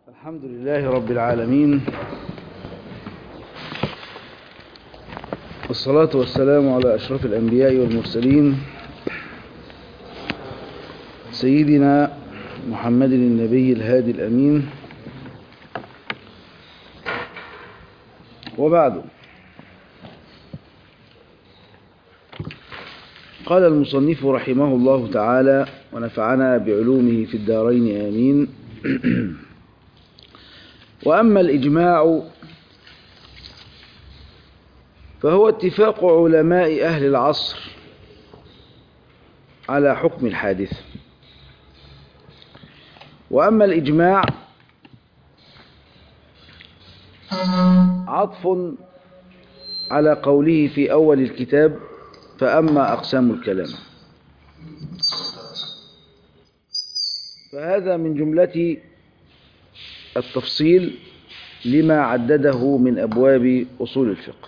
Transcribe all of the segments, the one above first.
الحمد لله رب العالمين والصلاة والسلام على أشرف الأنبياء والمرسلين سيدنا محمد النبي الهادي الأمين وبعد قال المصنف رحمه الله تعالى ونفعنا بعلومه في الدارين آمين وأما الإجماع فهو اتفاق علماء أهل العصر على حكم الحادث وأما الإجماع عطف على قوله في أول الكتاب فأما أقسام الكلام فهذا من جملة التفصيل لما عدده من أبواب أصول الفقه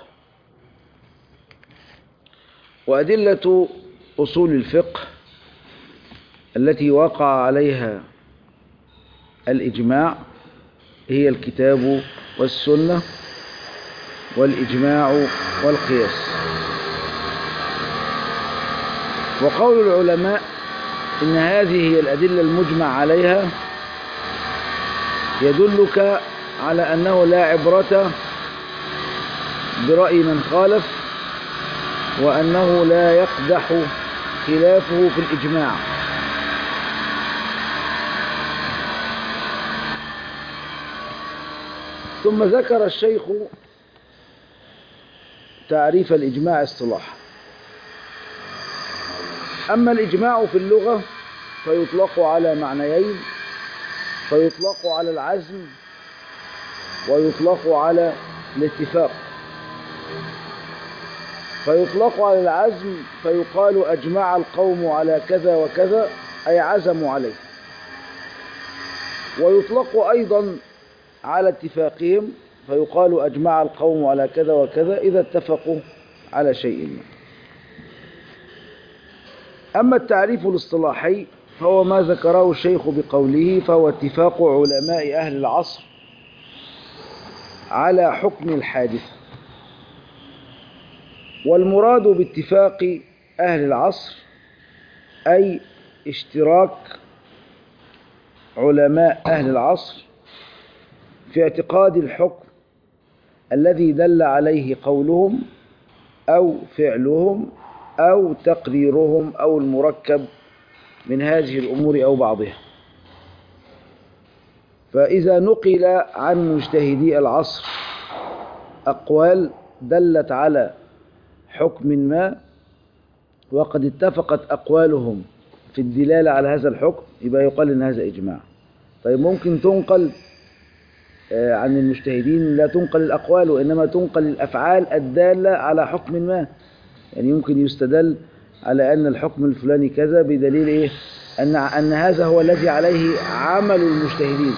وأدلة أصول الفقه التي وقع عليها الإجماع هي الكتاب والسنة والإجماع والقياس وقول العلماء إن هذه هي الأدلة المجمع عليها يدلك على أنه لا عبرة برأي من خالف وأنه لا يقدح خلافه في الإجماع ثم ذكر الشيخ تعريف الإجماع اصطلاحا أما الإجماع في اللغة فيطلق على معنيين فيطلق على العزم ويطلق على الاتفاق فيطلق على العزم فيقال أجمع القوم على كذا وكذا أي عزموا عليه ويطلق أيضا على اتفاقهم فيقال أجمع القوم على كذا وكذا إذا اتفقوا على شيء ما أما التعريف الاصطلاحي فهو ما ذكره الشيخ بقوله فهو اتفاق علماء أهل العصر على حكم الحادثة والمراد باتفاق أهل العصر أي اشتراك علماء أهل العصر في اعتقاد الحكم الذي دل عليه قولهم أو فعلهم أو تقريرهم أو المركب من هذه الأمور أو بعضها فإذا نقل عن مجتهدي العصر أقوال دلت على حكم ما وقد اتفقت أقوالهم في الدلالة على هذا الحكم يبقى يقال إن هذا إجماع طيب ممكن تنقل عن المجتهدين لا تنقل الأقوال وإنما تنقل الأفعال الدالة على حكم ما يعني يمكن يستدل على أن الحكم الفلاني كذا بدليل إيه أن, أن هذا هو الذي عليه عمل المجتهدين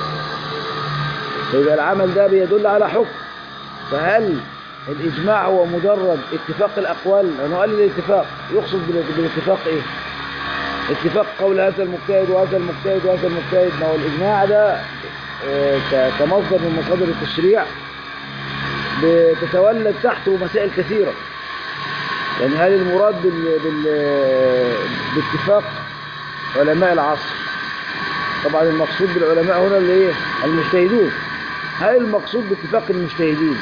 فيبقى العمل ده بيدل على حكم فهل الإجماع هو مجرد اتفاق الأقوال لأنه قال الاتفاق يقصد بالاتفاق إيه اتفاق قول هذا المجتهد وهذا المجتهد وهذا المجتهد ما هو الإجماع ده كمصدر من مصادر التشريع بتتولد تحته مسائل كثيرة يعني هل المراد بال... بال... باتفاق علماء العصر طبعا المقصود بالعلماء هنا اللي ايه المجتهدون هل المقصود باتفاق المجتهدين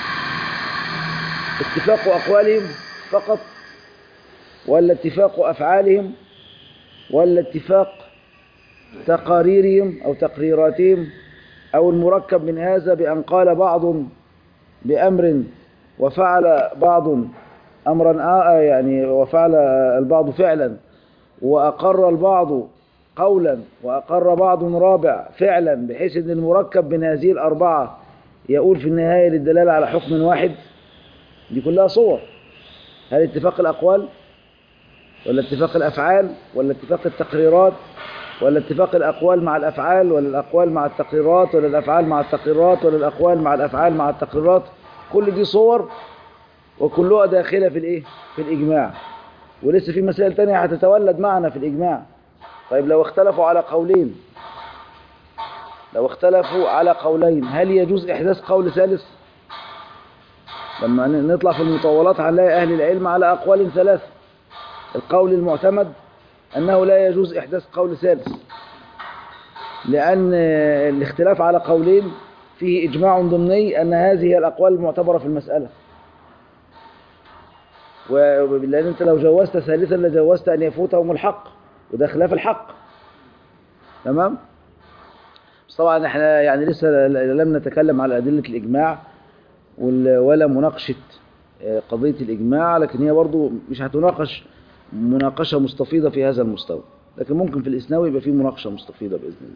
اتفاق أقوالهم فقط ولا اتفاق أفعالهم ولا اتفاق تقاريرهم أو تقريراتهم أو المركب من هذا بأن قال بعض بأمر وفعل بعض أمرا يعني وفعل البعض فعلا وأقر البعض قولا وأقر بعض رابع فعلا بحيث أن المركب من هذه الأربعة يقول في النهاية للدلالة على حكم واحد دي كلها صور هل اتفاق الأقوال ولا اتفاق الأفعال ولا اتفاق التقريرات ولا اتفاق الأقوال مع الأفعال ولا الأقوال مع التقريرات ولا الأفعال مع التقريرات ولا الأقوال مع الأفعال مع التقريرات كل دي صور وكلها داخلة في الإيه؟ في الإجماع ولسه في مسائل تانية هتتولد معنا في الإجماع طيب لو اختلفوا على قولين لو اختلفوا على قولين هل يجوز إحداث قول ثالث لما ن- نطلع في المطولات هنلاقي أهل العلم على أقوال ثلاثة القول المعتمد أنه لا يجوز إحداث قول ثالث لأن آه، الاختلاف على قولين فيه إجماع ضمني أن هذه هي الأقوال المعتبرة في المسألة و- لأن أنت لو جوزت ثالثا لجوزت أن يفوتهم الحق وده خلاف الحق تمام بس طبعا احنا يعني لسه ل- لم نتكلم على أدلة الإجماع وال- ولا مناقشة آه، قضية الإجماع لكن هي برضو مش هتناقش مناقشة مستفيضة في هذا المستوى لكن ممكن في الإسناوي يبقى في مناقشة مستفيضة بإذن الله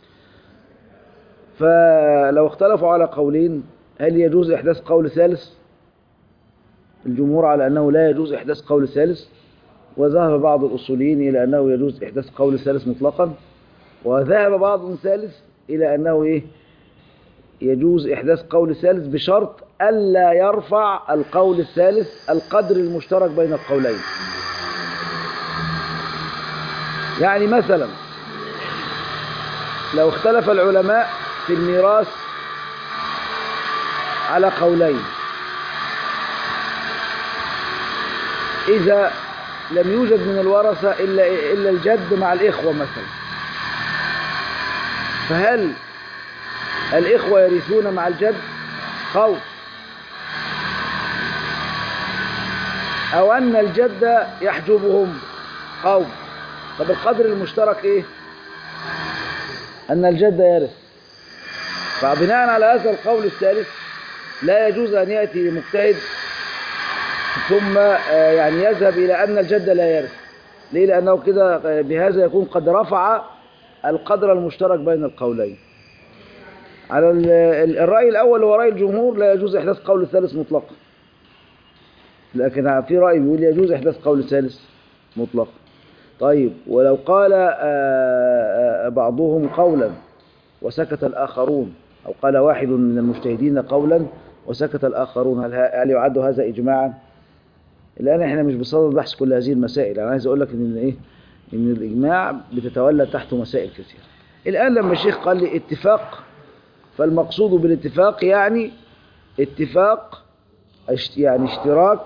فلو اختلفوا على قولين هل يجوز إحداث قول ثالث الجمهور على أنه لا يجوز إحداث قول ثالث وذهب بعض الأصوليين إلى أنه يجوز إحداث قول ثالث مطلقا وذهب بعض ثالث إلى أنه إيه يجوز إحداث قول ثالث بشرط ألا يرفع القول الثالث القدر المشترك بين القولين يعني مثلا لو اختلف العلماء في الميراث على قولين إذا لم يوجد من الورثة إلا, إلا الجد مع الإخوة مثلا فهل الإخوة يرثون مع الجد قول أو أن الجد يحجبهم قول طب القدر المشترك إيه أن الجد يرث فبناء على هذا القول الثالث لا يجوز أن يأتي مجتهد ثم آه، يعني يذهب إلى أن الجد لا يرث ليه لأنه كده آه، بهذا يكون قد رفع القدر المشترك بين القولين على ال- ال- الرأي الأول هو رأي الجمهور لا يجوز إحداث قول الثالث مطلقا لكن في رأي بيقول يجوز إحداث قول الثالث مطلقا طيب ولو قال آه، آه، بعضهم قولا وسكت الآخرون أو قال واحد من المجتهدين قولا وسكت الآخرون هل, ه- هل يعد هذا إجماعا الآن احنا مش بصدد بحث كل هذه المسائل أنا عايز أقول لك إن إيه إن الإجماع بتتولى تحته مسائل كثيرة الآن لما الشيخ قال لي اتفاق فالمقصود بالاتفاق يعني اتفاق اشت- يعني اشتراك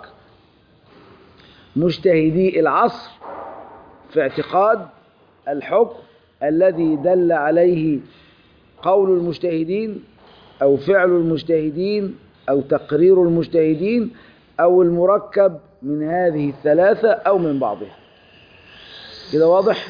مجتهدي العصر في اعتقاد الحكم الذي دل عليه قول المجتهدين أو فعل المجتهدين أو تقرير المجتهدين أو المركب من هذه الثلاثة أو من بعضها كده واضح؟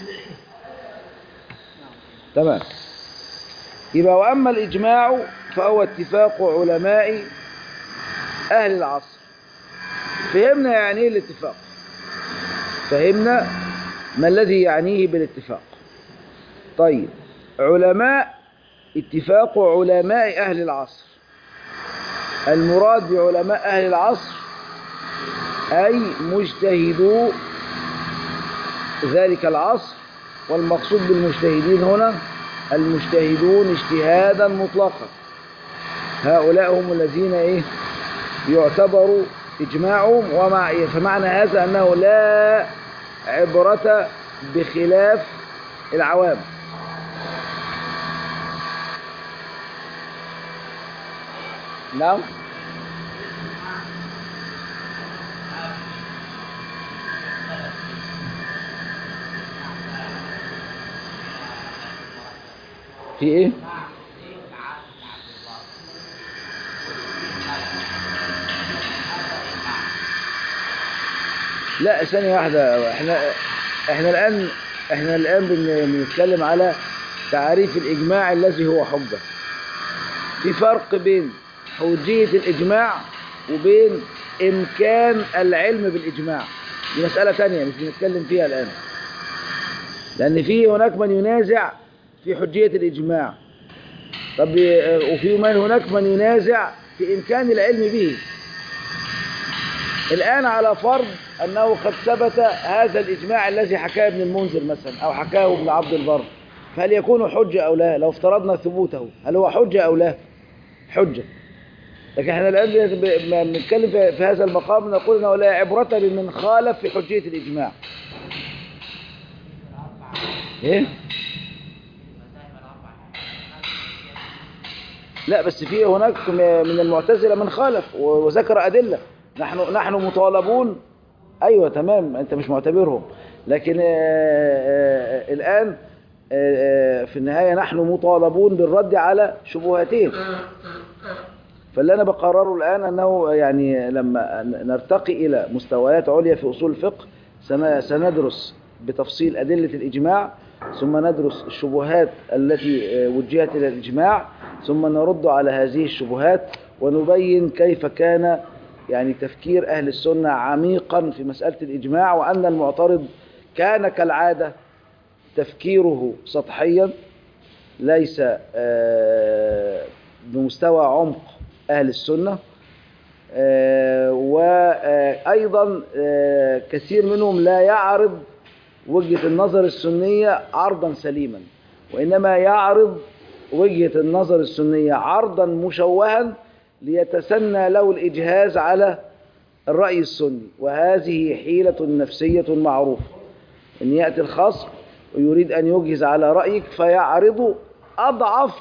تمام يبقى وأما الإجماع فهو اتفاق علماء أهل العصر فهمنا يعني ايه الاتفاق فهمنا ما الذي يعنيه بالاتفاق طيب علماء اتفاق علماء أهل العصر المراد بعلماء أهل العصر أي مجتهدو ذلك العصر والمقصود بالمجتهدين هنا المجتهدون اجتهادا مطلقا هؤلاء هم الذين ايه يعتبر اجماعهم ومع فمعنى هذا انه لا عبرة بخلاف العوام نعم في ايه لا ثانية واحدة احنا احنا الآن احنا الآن بن- بنتكلم على تعريف الإجماع الذي هو حجة في فرق بين حجية الإجماع وبين إمكان العلم بالإجماع دي مسألة تانية مش بنتكلم فيها الآن لأن في هناك من ينازع في حجية الإجماع طب وفي من هناك من ينازع في إمكان العلم به الآن على فرض أنه قد ثبت هذا الإجماع الذي حكاه ابن المنذر مثلا أو حكاه ابن عبد البر فهل يكون حجة أو لا لو افترضنا ثبوته هل هو حجة أو لا حجة لكن احنا الآن بن- ب- بنتكلم في في هذا المقام نقول أنه لا عبرة بمن خالف في حجية الإجماع إيه؟ لا بس في هناك م- من المعتزلة من خالف و- وذكر أدلة نحن نحن مطالبون أيوة تمام أنت مش معتبرهم لكن آه، آه، الآن آه، آه، في النهاية نحن مطالبون بالرد على شبهاتهم فاللي أنا بقرره الآن أنه يعني لما نرتقي إلى مستويات عليا في أصول الفقه سن- سندرس بتفصيل أدلة الإجماع ثم ندرس الشبهات التي آه، وجهت إلى الإجماع ثم نرد على هذه الشبهات ونبين كيف كان يعني تفكير أهل السنة عميقا في مسألة الإجماع وأن المعترض كان كالعادة تفكيره سطحيا ليس آه، بمستوى عمق أهل السنة آه، وأيضا آه، كثير منهم لا يعرض وجهة النظر السنية عرضا سليما وإنما يعرض وجهة النظر السنية عرضا مشوها ليتسنى له الإجهاز على الرأي السني وهذه حيلة نفسية معروفة إن يأتي الخصم ويريد أن يجهز على رأيك فيعرض أضعف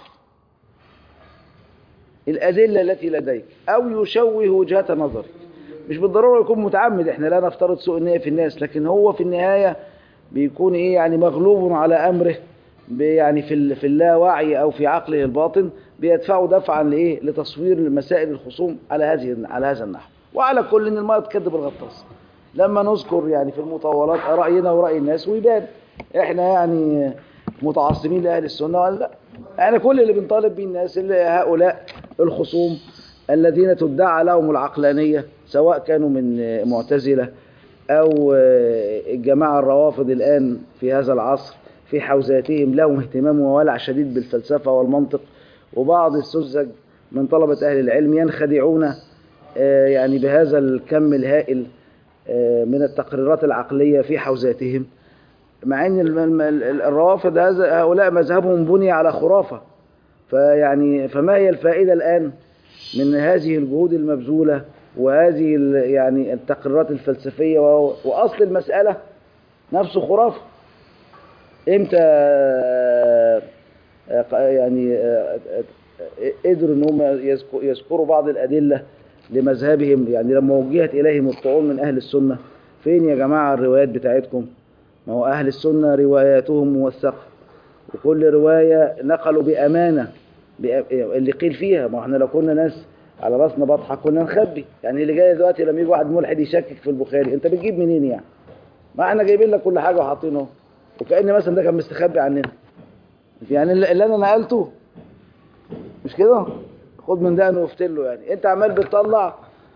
الأدلة التي لديك أو يشوه وجهة نظرك مش بالضرورة يكون متعمد احنا لا نفترض سوء النية في الناس لكن هو في النهاية بيكون ايه يعني مغلوب على أمره ب- يعني في ال- في اللاوعي أو في عقله الباطن بيدفعه دفعا لإيه لتصوير مسائل الخصوم على هذه على هذا النحو وعلى كل إن المرء تكذب الغطاس لما نذكر يعني في المطولات رأينا ورأي الناس ويبان احنا يعني متعصبين لأهل السنة ولا لا يعني كل اللي بنطالب بيه الناس اللي هؤلاء الخصوم الذين تدعى لهم العقلانية سواء كانوا من معتزلة أو الجماعة الروافض الآن في هذا العصر في حوزاتهم لهم اهتمام وولع شديد بالفلسفة والمنطق وبعض السذج من طلبة أهل العلم ينخدعون آه، يعني بهذا الكم الهائل آه، من التقريرات العقلية في حوزاتهم مع ان الم- الم- ال- الروافض هذا هؤلاء مذهبهم بني على خرافة فيعني فما هي الفائدة الآن من هذه الجهود المبذولة وهذه ال- يعني التقريرات الفلسفية و- وأصل المسألة نفسه خرافة امتى آه، آه، يعني آه، آه، قدروا ان هم يذك- يذكروا بعض الأدلة لمذهبهم يعني لما وجهت إليهم الطعون من أهل السنة فين يا جماعة الروايات بتاعتكم ما هو أهل السنة رواياتهم موثقة وكل رواية نقلوا بأمانة بأ- اللي قيل فيها ما احنا لو كنا ناس على راسنا بطحة كنا نخبي يعني اللي جاي دلوقتي لما يجي واحد ملحد يشكك في البخاري انت بتجيب منين يعني ما احنا جايبين لك كل حاجة وحاطينه وكأن مثلا ده كان مستخبي عننا يعني اللي اللي انا نقلته مش كده خد من ده وافتل له يعني انت عمال بتطلع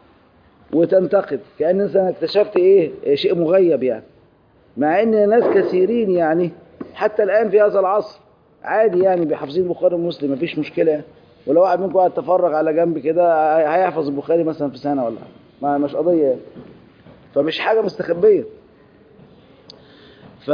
وتنتقد كأن انت اكتشفت ايه إيه شيء مغيب يعني مع ان ناس كثيرين يعني حتى الان في هذا العصر عادي يعني بيحافظين البخاري ومسلم مفيش مشكله يعني. ولو واحد منكم قاعد تفرج على جنب كده هي- هيحفظ البخاري مثلا في سنه ولا حاجة. ما مش قضيه يعني. فمش حاجه مستخبيه ف...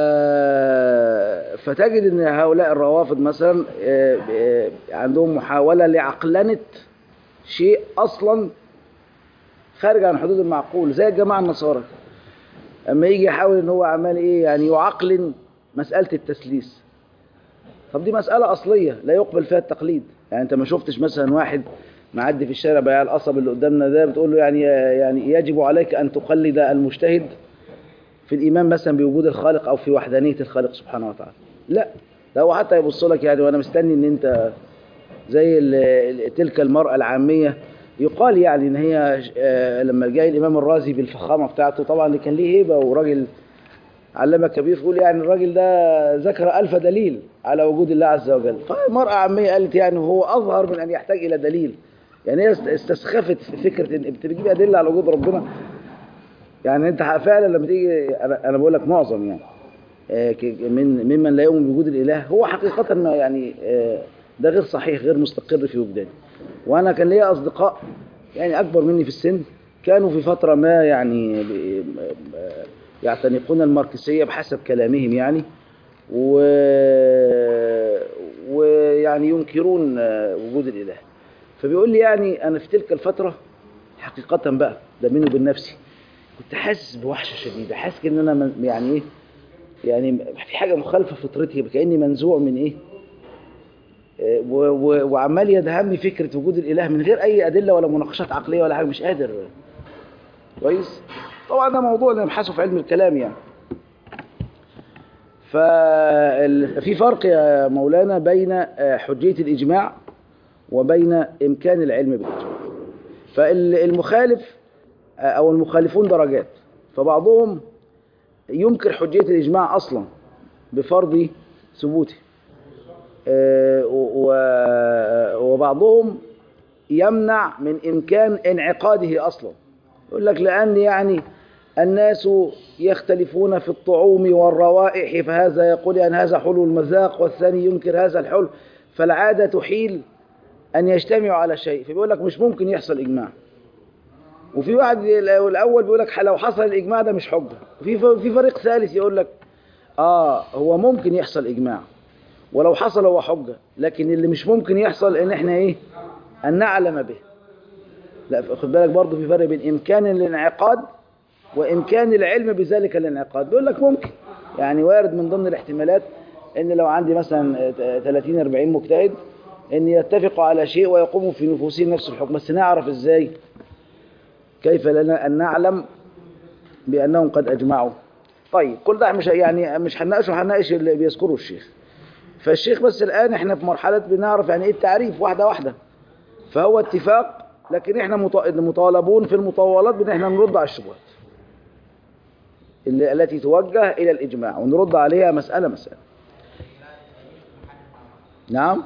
فتجد ان هؤلاء الروافض مثلا آه، آه، عندهم محاوله لعقلنه شيء اصلا خارج عن حدود المعقول زي الجماعه النصارى اما يجي يحاول ان هو عمال ايه يعني يعقلن مساله التسليس طب دي مساله اصليه لا يقبل فيها التقليد يعني انت ما شفتش مثلا واحد معدي في الشارع بياع القصب اللي قدامنا ده بتقول له يعني يعني يجب عليك ان تقلد المجتهد في الايمان مثلا بوجود الخالق او في وحدانيه الخالق سبحانه وتعالى لا ده هو حتى يبص لك يعني وانا مستني ان انت زي ال- ال- تلك المرأة العامية يقال يعني ان هي آه، لما جاء الامام الرازي بالفخامة بتاعته طبعا اللي كان ليه هيبة وراجل علامة كبير يقول يعني الراجل ده ذكر ألف دليل على وجود الله عز وجل فمرأة عامية قالت يعني هو أظهر من أن يحتاج إلى دليل يعني هي است- استسخفت في فكرة إن أنت بتجيب أدلة على وجود ربنا يعني أنت فعلا لما تيجي أنا أنا بقول لك معظم يعني آه، ك- من ممن لا يؤمن بوجود الإله هو حقيقة ما يعني آه، ده غير صحيح غير مستقر في وجداني وأنا كان ليا أصدقاء يعني أكبر مني في السن كانوا في فترة ما يعني ب- آه، يعتنقون الماركسية بحسب كلامهم يعني و... ويعني ينكرون آه، وجود الإله فبيقول لي يعني أنا في تلك الفترة حقيقة بقى ده بيني وبين نفسي كنت حاسس بوحشة شديدة حاسس ان انا من- يعني ايه يعني في حاجة مخالفة فطرتي كأني منزوع من ايه آه، و- و- وعمال يدهمني فكرة وجود الإله من غير أي أدلة ولا مناقشات عقلية ولا حاجة مش قادر كويس طبعا ده موضوع نبحثه في علم الكلام يعني ففي فرق يا مولانا بين آه، حجية الإجماع وبين إمكان العلم بالإجماع فالمخالف آه، أو المخالفون درجات فبعضهم ينكر حجية الإجماع أصلا بفرض ثبوته آه، و- وبعضهم يمنع من إمكان انعقاده أصلا يقول لك لأن يعني الناس يختلفون في الطعوم والروائح فهذا يقول أن هذا حلو المذاق والثاني ينكر هذا الحلو فالعادة تحيل أن يجتمعوا على شيء فبيقول لك مش ممكن يحصل إجماع وفي واحد الأول بيقول لك لو حصل الإجماع ده مش حجة وفي في فريق ثالث يقول لك آه هو ممكن يحصل إجماع ولو حصل هو حجة لكن اللي مش ممكن يحصل إن إحنا إيه أن نعلم به لا خد بالك برضه في فرق بين إمكان الانعقاد وإمكان العلم بذلك الانعقاد بيقول لك ممكن يعني وارد من ضمن الاحتمالات إن لو عندي مثلا 30 40 مجتهد إن يتفقوا على شيء ويقوموا في نفوسهم نفس الحكم بس نعرف إزاي كيف لنا أن نعلم بأنهم قد أجمعوا طيب كل ده مش يعني مش هنناقشه هنناقش اللي بيذكره الشيخ فالشيخ بس الآن احنا في مرحلة بنعرف يعني ايه التعريف واحدة واحدة فهو اتفاق لكن احنا مط- مطالبون في المطولات بان احنا نرد على الشبهات اللي- التي توجه الى الاجماع ونرد عليها مسألة مسألة نعم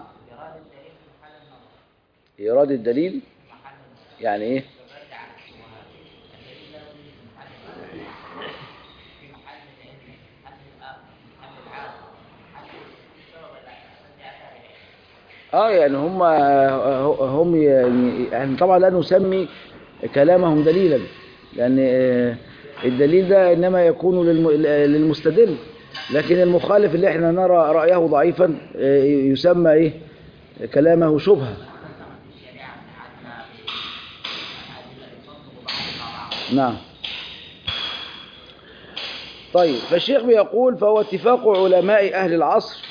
إيراد الدليل يعني ايه اه يعني هم هم يعني يعني طبعا لا نسمي كلامهم دليلا لان آه، الدليل ده انما يكون للم- للمستدل لكن المخالف اللي احنا نرى رايه ضعيفا آه، يسمى ايه كلامه شبهه نعم طيب فالشيخ بيقول فهو اتفاق علماء أهل العصر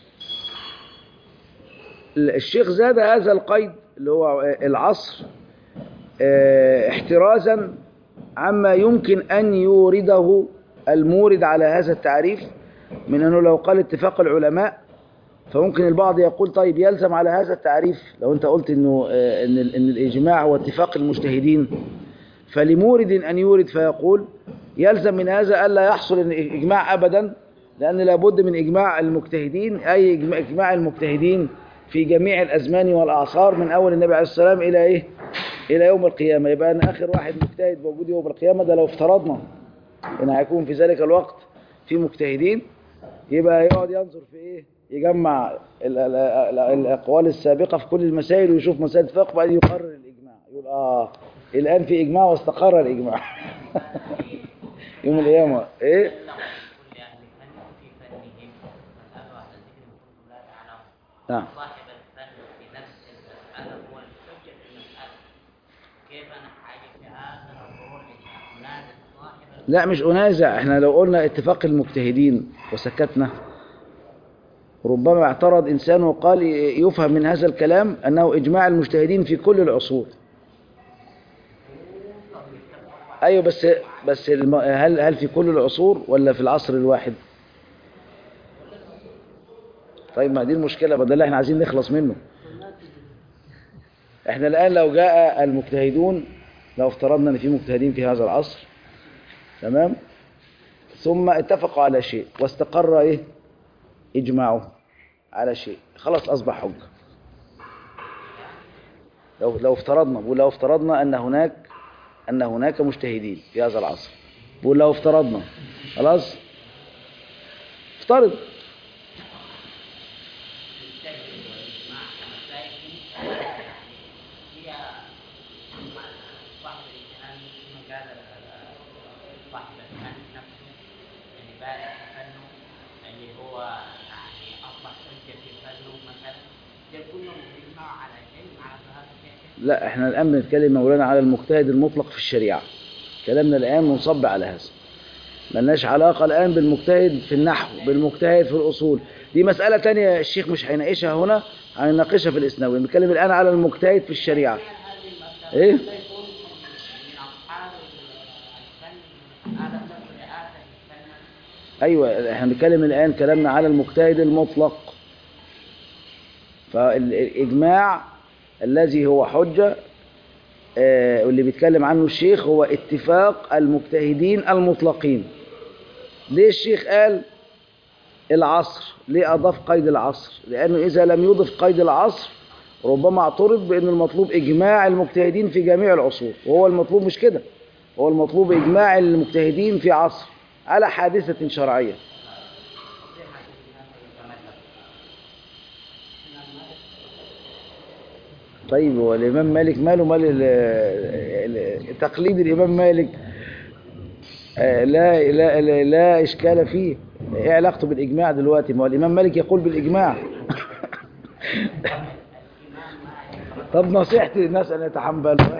الشيخ زاد هذا القيد اللي هو العصر اه، احترازا عما يمكن أن يورده المورد على هذا التعريف من أنه لو قال اتفاق العلماء فممكن البعض يقول طيب يلزم على هذا التعريف لو أنت قلت أنه اه، أن ال- أن الإجماع هو اتفاق المجتهدين فلمورد أن يورد فيقول يلزم من هذا ألا يحصل إجماع أبدا لأن لابد من إجماع المجتهدين أي إجماع- إجماع المجتهدين في جميع الأزمان والأعصار من أول النبي عليه السلام إلى إيه؟ إلى يوم القيامة يبقى أنا آخر واحد مجتهد موجود يوم القيامة ده لو افترضنا إن هيكون في ذلك الوقت في مجتهدين يبقى يقعد ينظر في إيه؟ يجمع ال- ال- ال- الأقوال السابقة في كل المسائل ويشوف مسائل اتفاق وبعدين يقرر الإجماع يقول آه الآن في إجماع واستقر الإجماع يوم القيامة إيه؟ كل أهل الفن في فنهم مسألة واحدة ذكر كنتم لا تعلمون نعم صاحب الفن في نفس المسألة هو الحجة في المسألة كيف أنا حاجة في هذا الظهور منازل صاحب لا مش أنازع احنا لو قلنا اتفاق المجتهدين وسكتنا ربما اعترض إنسان وقال يفهم من هذا الكلام أنه إجماع المجتهدين في كل العصور أيوة بس بس الم- هل هل في كل العصور ولا في العصر الواحد؟ طيب ما دي المشكلة ما ده اللي احنا عايزين نخلص منه احنا الآن لو جاء المجتهدون لو افترضنا ان في مجتهدين في هذا العصر تمام ثم اتفقوا على شيء واستقر ايه اجماعهم على شيء خلاص اصبح حجه لو لو افترضنا بقول لو افترضنا ان هناك ان هناك مجتهدين في هذا العصر بقول لو افترضنا خلاص افترض هي صاحب الاجتهاد مثل ما قال صاحب الفن نفسه اللي بالغ في فنه اللي هو يعني اصبح حجه في فنه مثلا يكون مجمع على شيء على هذا الشيء لا احنا الان بنتكلم مولانا على المجتهد المطلق في الشريعه كلامنا الان منصب على هذا ملناش علاقة الآن بالمجتهد في النحو بالمجتهد في الأصول دي مسألة تانية الشيخ مش هيناقشها هنا هيناقشها في الإسناوي بنتكلم الآن على المجتهد في الشريعة إيه؟ من أصحاب الفن هذا مثل رئاسة الفن أيوة احنا بنتكلم الآن كلامنا على المجتهد المطلق فالإجماع الذي هو حجة آه، واللي بيتكلم عنه الشيخ هو اتفاق المجتهدين المطلقين ليه الشيخ قال العصر ليه أضاف قيد العصر لأنه إذا لم يضف قيد العصر ربما اعترض بأن المطلوب إجماع المجتهدين في جميع العصور وهو المطلوب مش كده هو المطلوب إجماع المجتهدين في عصر على حادثة شرعية طيب هو الإمام مالك ماله مال ال- ال- تقليد الإمام مالك آه، لا لا لا, لا إشكال فيه إيه علاقته بالإجماع دلوقتي ما هو الإمام مالك يقول بالإجماع طب نصيحتي للناس أن يتحملوا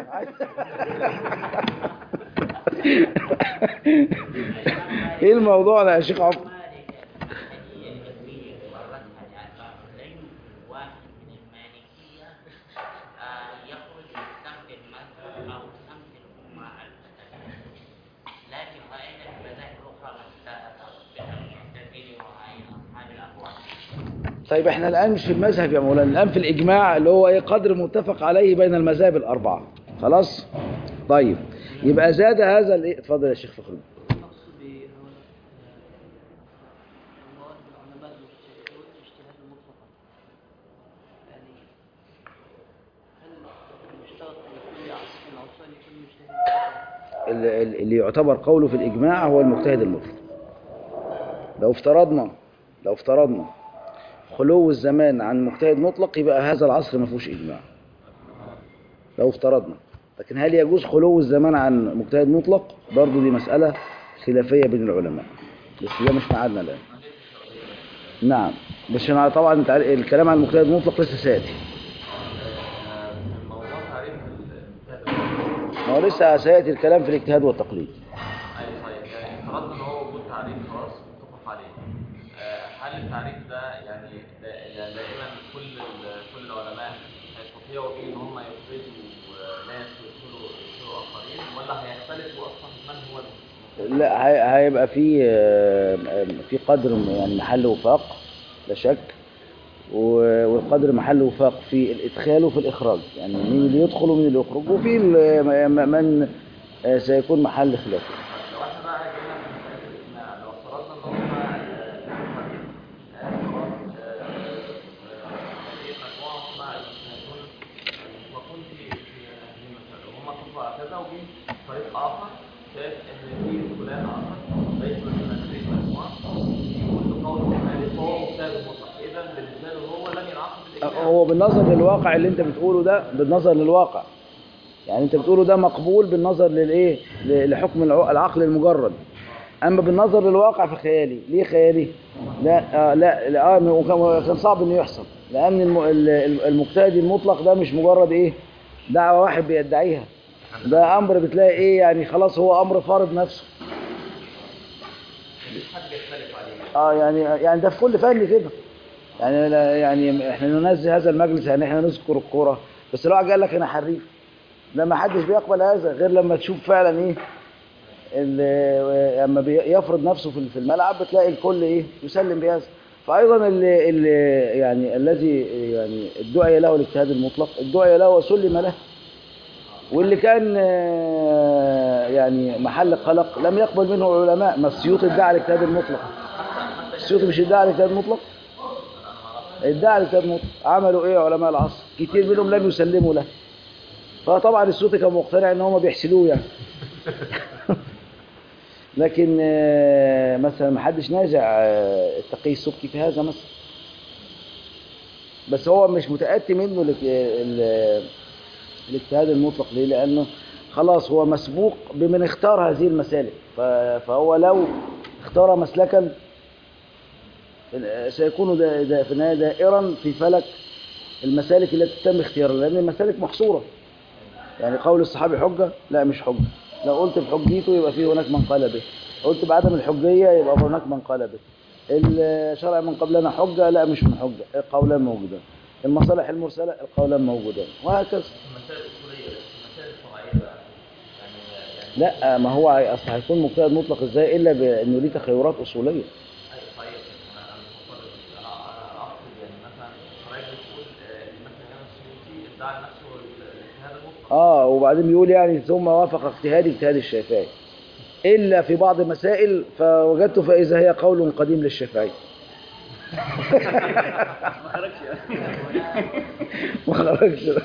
إيه الموضوع ده يا شيخ عمرو مالك الحديث الكبير ورثها لأتباع لن واحد من المالكية آه، يخرج من سمت المذهب أو سمت الأمة المستقلة لكن رأينا المذاهب الأخرى مختلفة بالمعتزلة وهي أصحاب الأهواء طيب احنا الآن مش في المذهب يا مولانا الآن في الإجماع اللي هو ايه قدر متفق عليه بين المذاهب الأربعة خلاص طيب يبقى زاد هذا الايه اتفضل يا شيخ فخر المقصود هو المواد العلماء المجتهدون اجتهاد مطلقا يعني هل يشترط في كل عصر من العصور يكون مجتهد ال- ال- اللي يعتبر قوله في الإجماع هو المجتهد المطلق لو افترضنا لو افترضنا خلو الزمان عن مجتهد مطلق يبقى هذا العصر ما فيهوش إجماع لو افترضنا لكن هل يجوز خلو الزمان عن مجتهد مطلق برضو دي مسألة خلافية بين العلماء بس ده مش معادنا الآن نعم بس أنا طبعا انت عارف الكلام عن المجتهد المطلق لسه سيأتي موضوع تعريف المجتهد ما هو لسه سيأتي الكلام في الاجتهاد والتقليد اي طيب يعني افترضنا ان هو وجود تعريف خلاص متفق عليه آه، هل التعريف ده يعني دا- يعني دائما كل ال- كل العلماء هيستطيعوا بيه ان هم يفردوا آه، ناس ويدخلوا يدخلوا اخرين ولا هيختلفوا اصلا من هو المجتهد؟ لا هي- هيبقى في آه، آه، في قدر يعني محل وفاق لا شك و- والقدر محل وفاق في الادخال وفي الاخراج يعني مين اللي يدخل ومين اللي يخرج وفي ال- م- من آه، سيكون محل خلاف لو احنا بقى جينا في مسألة الإجماع لو افترضنا إن هم آه، آه، خلاص آه، آه، هذه مجموعة هم المجتهدون المطلقون في في هذه المسألة وهم اتفقوا على كذا وجه فريق آخر شايف إن في فلان آخر ليس من هذه المجموعة يقول بقول مالك فهو مجتهد مطلق إذا بالنسبة له هو لم ينعقد الإجماع هو بالنظر للواقع اللي انت بتقوله ده بالنظر للواقع يعني انت بتقوله ده مقبول بالنظر للايه ل- لحكم الع- العقل المجرد اما بالنظر للواقع فخيالي ليه خيالي لا آه لا, لا آه وكان كان صعب انه يحصل لان الم- ال- ال- المجتهد المطلق ده مش مجرد ايه دعوه واحد بيدعيها ده امر بتلاقي ايه يعني خلاص هو امر فارض نفسه مفيش حد يختلف عليه اه يعني يعني ده في كل فن كده يعني لا يعني احنا ننزه هذا المجلس يعني احنا نذكر الكوره بس لو واحد قال لك انا حريف لا ما حدش بيقبل هذا غير لما تشوف فعلا ايه ال- لما بيفرض نفسه في في الملعب بتلاقي الكل ايه يسلم بهذا فايضا اللي اللي يعني الذي يعني ادعي له الاجتهاد المطلق ادعي له وسلم له واللي كان آه، يعني محل قلق لم يقبل منه العلماء ما السيوطي ادعى الاجتهاد المطلق السيوطي مش ادعى الاجتهاد المطلق ادعى الاجتهاد المطلق عملوا ايه علماء العصر كتير منهم لم يسلموا له فطبعا السيوطي كان مقتنع ان هم بيحسدوه يعني لكن آه، مثلا ما حدش نازع آه، التقي السبكي في هذا مثلا بس هو مش متأتي منه الاج- ال- الاجتهاد المطلق ليه لأنه خلاص هو مسبوق بمن اختار هذه المسالك ف- فهو لو اختار مسلكا سيكون دا دا في النهاية دائرا في فلك المسالك التي تم اختيارها لأن المسالك محصورة يعني قول الصحابي حجة لا مش حجة لو قلت بحجيته يبقى في هناك من قال به قلت بعدم الحجية يبقى هناك من قال به الشرع من قبلنا حجة لا مش من حجة القولان موجودان المصالح المرسلة القولان موجودان وهكذا المسائل الأصولية المسائل الشرعية بقى يعني يعني لا ما هو اصل هيكون مجتهد مطلق ازاي الا بانه ليه تخيرات اصوليه أي طيب أنا أنا مش مفرد أنا أنا أقصد يعني مثلا حضرتك بتقول آه، مثلا الإمام السيوطي ادعى لنفسه الاجتهاد المطلق اه وبعدين بيقول يعني ثم وافق اجتهادي اجتهاد الشافعي الا في بعض المسائل فوجدت فاذا هي قول قديم للشافعي ما خرجش ما خرجش آه،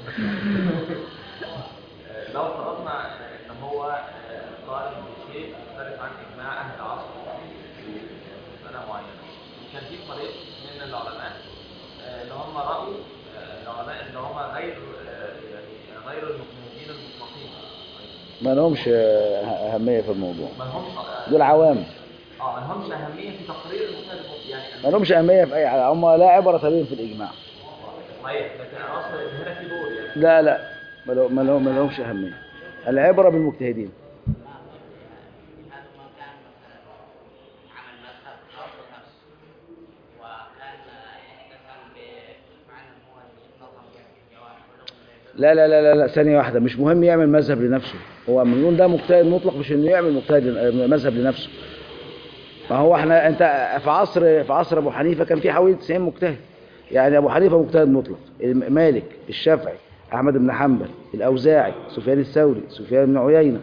لو فرضنا ان هو آه، قال بشيء يختلف عن اجماع اهل العصر في مساله معينه كان في فريق من العلماء آه، اللي هم راوا آه، العلماء اللي هم غير آه، يعني غير المجتهدين المطلقين ما لهمش آه، اهميه في الموضوع ما لهمش آه، دول عوام اه ما لهمش اهميه في تقرير المجتهد المطلق يعني ما لهمش اهميه في اي حاجه هم لا عبره بهم في الاجماع صحيح لكن انا اقصد ان هنا في دور يعني لا لا ما له- ما له- ما لهمش اهميه العبره بالمجتهدين هذا ما كان مثلا عمل مذهب خاص نفسه وكان يحتفل بمعنى هو نظم جواب ولو لا لا لا لا, لا ثانية واحدة مش مهم يعمل مذهب لنفسه هو بنقول ده مجتهد مطلق مش انه يعمل مجتهد لن- مذهب لنفسه ما هو احنا انت في عصر في عصر ابو حنيفة كان في حوالي 90 مجتهد يعني ابو حنيفة مجتهد مطلق الم- مالك الشافعي احمد بن حنبل الاوزاعي سفيان الثوري سفيان بن عيينة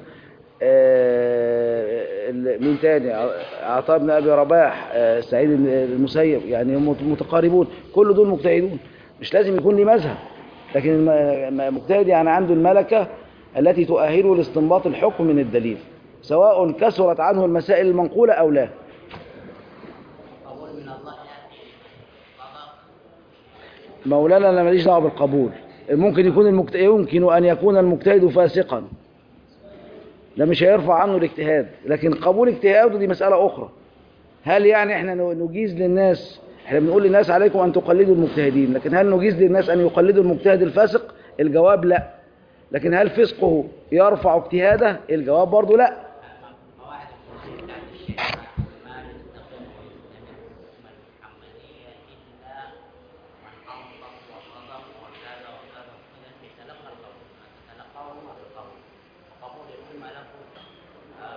آه، ال- مين تاني ع- عطاء بن ابي رباح آه، سعيد بن المسيب يعني هم متقاربون كل دول مجتهدون مش لازم يكون لي مذهب لكن الم- الم- المجتهد يعني عنده الملكة التي تؤهله لاستنباط الحكم من الدليل سواء كثرت عنه المسائل المنقولة أو لا قبول من الله ياتي قضاء مولانا أنا ماليش دعوه بالقبول ممكن يكون المجت... يمكن أن يكون المجتهد فاسقا ده مش هيرفع عنه الاجتهاد لكن قبول اجتهاده دي مسألة أخرى هل يعني احنا ن- نجيز للناس احنا بنقول للناس عليكم أن تقلدوا المجتهدين لكن هل نجيز للناس أن يقلدوا المجتهد الفاسق الجواب لا لكن هل فسقه يرفع اجتهاده الجواب برضه لا قواعد الفقه بتاعت الشيخ ما نستقيم ويستمر حكم المحمدية إلا من أنطق وصدق وكذا وكذا إذا يتلقى القول تتلقاه بالقول وقبول الأمة له آه،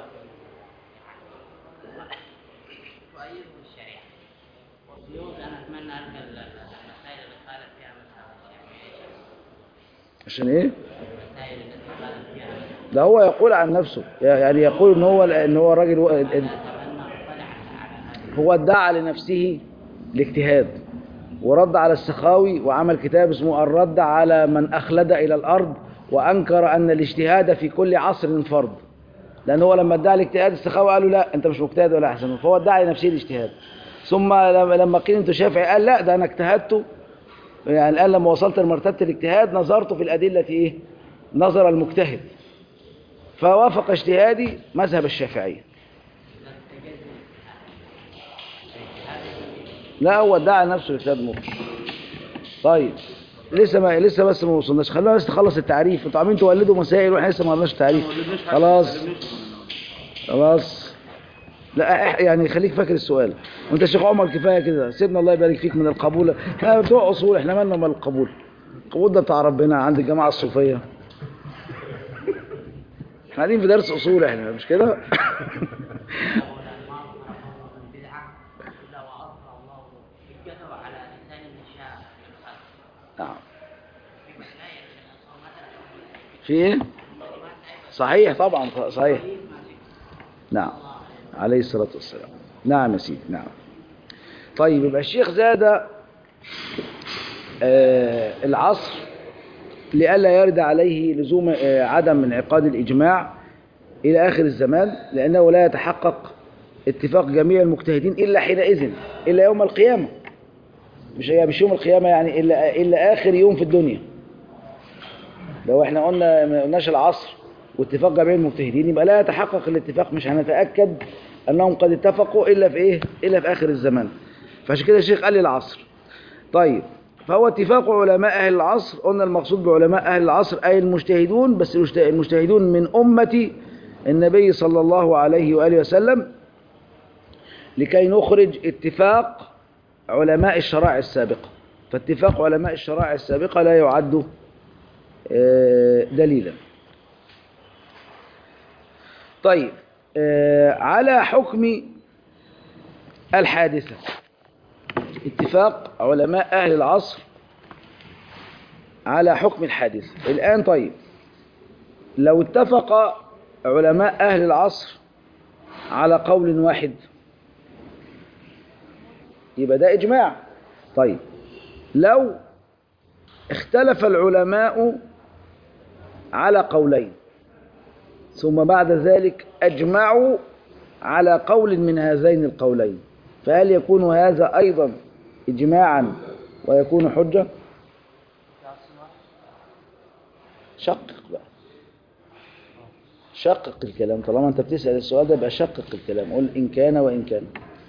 يعني تؤيده الشريعة والسيوط أنا أتمنى ألقى ال- ال- المسائل اللي خالف فيها مذهب الشافعية عشان ايه المسائل التي خالف فيها مذهب ده هو يقول عن نفسه يعني يقول ان هو ان هو راجل و- أتمنى أطلع على هذا هو ادعى لنفسه الاجتهاد ورد على السخاوي وعمل كتاب اسمه الرد على من أخلد إلى الأرض وأنكر أن الاجتهاد في كل عصر فرض لأن هو لما ادعى الاجتهاد السخاوي قالوا لا أنت مش مجتهد ولا أحسن فهو ادعى لنفسه الاجتهاد ثم لما لما قيل أنت شافعي قال لا ده أنا اجتهدت يعني قال لما وصلت لمرتبة الاجتهاد نظرت في الأدلة إيه نظر المجتهد فوافق اجتهادي مذهب الشافعية لا هو ادعى نفسه الاجتهاد مطلق طيب لسه ما لسه بس ما وصلناش خلونا بس نخلص التعريف انتوا عاملين تولدوا مسائل واحنا لسه ما قلناش التعريف خلاص خلاص لا إح- يعني خليك فاكر السؤال وانت يا شيخ عمر كفايه كده سيبنا الله يبارك فيك من القبول احنا بتوع اصول احنا مالنا من القبول القبول ده بتاع ربنا عند الجماعه الصوفيه احنا قاعدين في درس اصول احنا مش كده العلماء خلقوا من بدعة إلا وأظهر الله حجته على لسان من شاء من خلقه نعم في مسائل من الأصول مثلا في ايه صحيح طبعا صحيح نعم عليه الصلاة والسلام نعم يا سيدي نعم طيب يبقى الشيخ زاد آه العصر لئلا يرد عليه لزوم آه عدم انعقاد الإجماع إلى آخر الزمان لأنه لا يتحقق اتفاق جميع المجتهدين إلا حينئذ إلا يوم القيامة مش هي مش يوم القيامة يعني إلا, إلا آخر يوم في الدنيا لو احنا قلنا ما قلناش العصر واتفاق جميع المجتهدين يبقى لا يتحقق الاتفاق مش هنتأكد أنهم قد اتفقوا إلا في إيه؟ إلا في آخر الزمان فعشان كده الشيخ قال لي العصر طيب فهو اتفاق علماء أهل العصر قلنا المقصود بعلماء أهل العصر أي المجتهدون بس المجت- المجتهدون من أمة النبي صلى الله عليه وآله وسلم لكي نخرج اتفاق علماء الشرائع السابقة فاتفاق علماء الشرائع السابقة لا يعد آه، دليلا طيب آه، على حكم الحادثة اتفاق علماء أهل العصر على حكم الحادثة الآن طيب لو اتفق علماء أهل العصر على قول واحد يبقى ده إجماع طيب لو اختلف العلماء على قولين ثم بعد ذلك أجمعوا على قول من هذين القولين فهل يكون هذا أيضا إجماعا ويكون حجة شقق بقى شقق الكلام طالما أنت بتسأل السؤال ده يبقى شقق الكلام قل إن كان وإن كان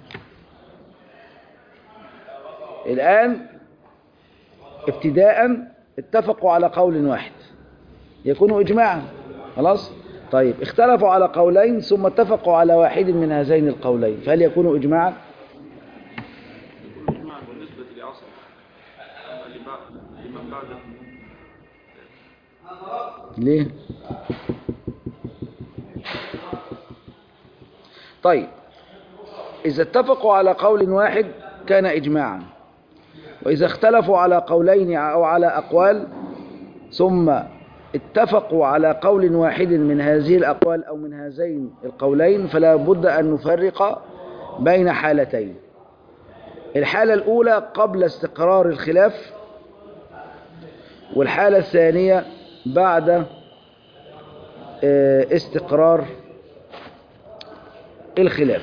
الآن ابتداء اتفقوا على قول واحد يكون إجماعا خلاص طيب اختلفوا على قولين ثم اتفقوا على واحد من هذين القولين فهل يكون إجماعا إجماع بالنسبة لعصر أما لما- لمن بعده ليه طيب إذا اتفقوا على قول واحد كان إجماعا وإذا اختلفوا على قولين أو على أقوال ثم اتفقوا على قول واحد من هذه الأقوال أو من هذين القولين فلا بد أن نفرق بين حالتين الحالة الأولى قبل استقرار الخلاف والحالة الثانية بعد آه، استقرار الخلاف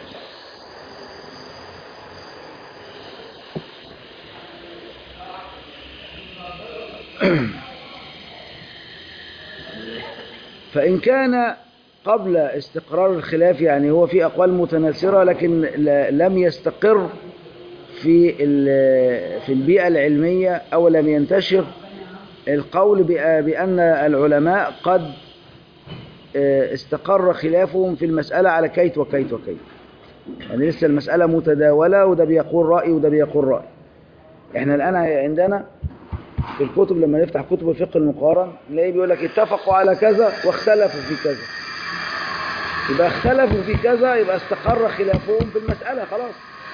فإن كان قبل استقرار الخلاف يعني هو في أقوال متناثرة لكن ل- لم يستقر في ال- في البيئة العلمية أو لم ينتشر القول بأ- بأن العلماء قد آه، استقر خلافهم في المسألة على كيت وكيت وكيت يعني لسه المسألة متداولة وده بيقول رأي وده بيقول رأي احنا الآن عندنا في الكتب لما نفتح كتب الفقه المقارن نلاقيه بيقول لك اتفقوا على كذا واختلفوا في كذا يبقى اختلفوا في كذا يبقى استقر خلافهم في المسألة خلاص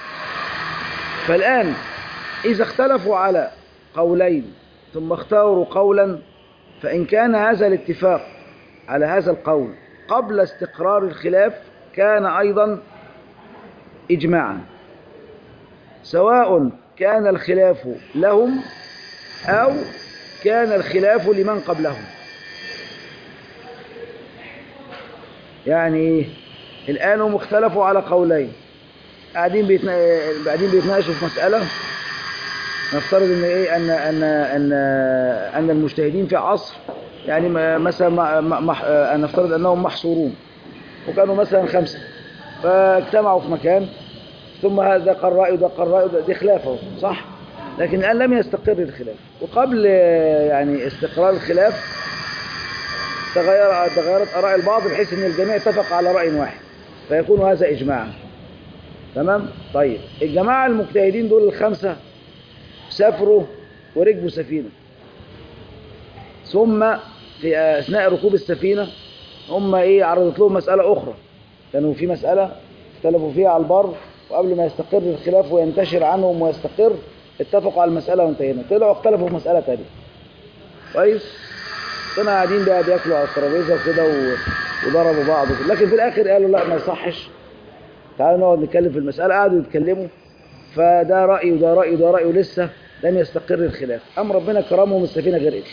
فالآن إذا اختلفوا على قولين ثم اختاروا قولا فإن كان هذا الاتفاق على هذا القول قبل استقرار الخلاف كان أيضا إجماعا سواء كان الخلاف لهم أو كان الخلاف لمن قبلهم يعني إيه؟ الآن هم اختلفوا على قولين قاعدين بيتنا... بعدين بيتناقشوا في مسألة نفترض ان ايه ان ان ان ان المجتهدين في عصر يعني م- مثلا مع- مع- مع- آه، نفترض انهم محصورون وكانوا مثلا خمسه فاجتمعوا في مكان ثم هذا قال راي وده قال راي وده دي خلافه صح لكن الان لم يستقر الخلاف وقبل آه، يعني استقرار الخلاف تغير تغيرت اراء البعض بحيث ان الجميع اتفق على راي واحد فيكون هذا اجماعا تمام طيب الجماعه المجتهدين دول الخمسه سافروا وركبوا سفينة ثم في أثناء ركوب السفينة هم إيه عرضت لهم مسألة أخرى كانوا في مسألة اختلفوا فيها على البر وقبل ما يستقر الخلاف وينتشر عنهم ويستقر اتفقوا على المسألة وانتهينا طلعوا اختلفوا في مسألة تانية كويس كانوا قاعدين بقى بياكلوا على الترابيزة وكده و- وضربوا بعض وكده. لكن في الآخر قالوا لا ما يصحش تعالوا نقعد نتكلم في المسألة قعدوا يتكلموا فده رأي وده رأي وده رأي ولسه لم يستقر الخلاف أم ربنا كرمهم السفينة غرقت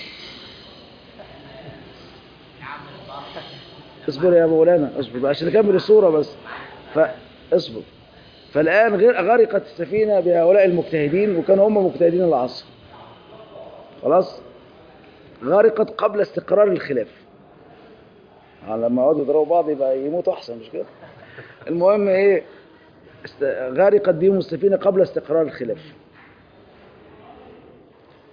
اصبر يا مولانا اصبر بقى عشان نكمل الصورة بس فاصبر فالآن غير غرقت السفينة بهؤلاء المجتهدين وكانوا هم مجتهدين العصر خلاص غرقت قبل استقرار الخلاف يعني لما يقعدوا يضربوا بعض يبقى يموتوا أحسن مش كده المهم إيه است- غرقت بهم السفينة قبل استقرار الخلاف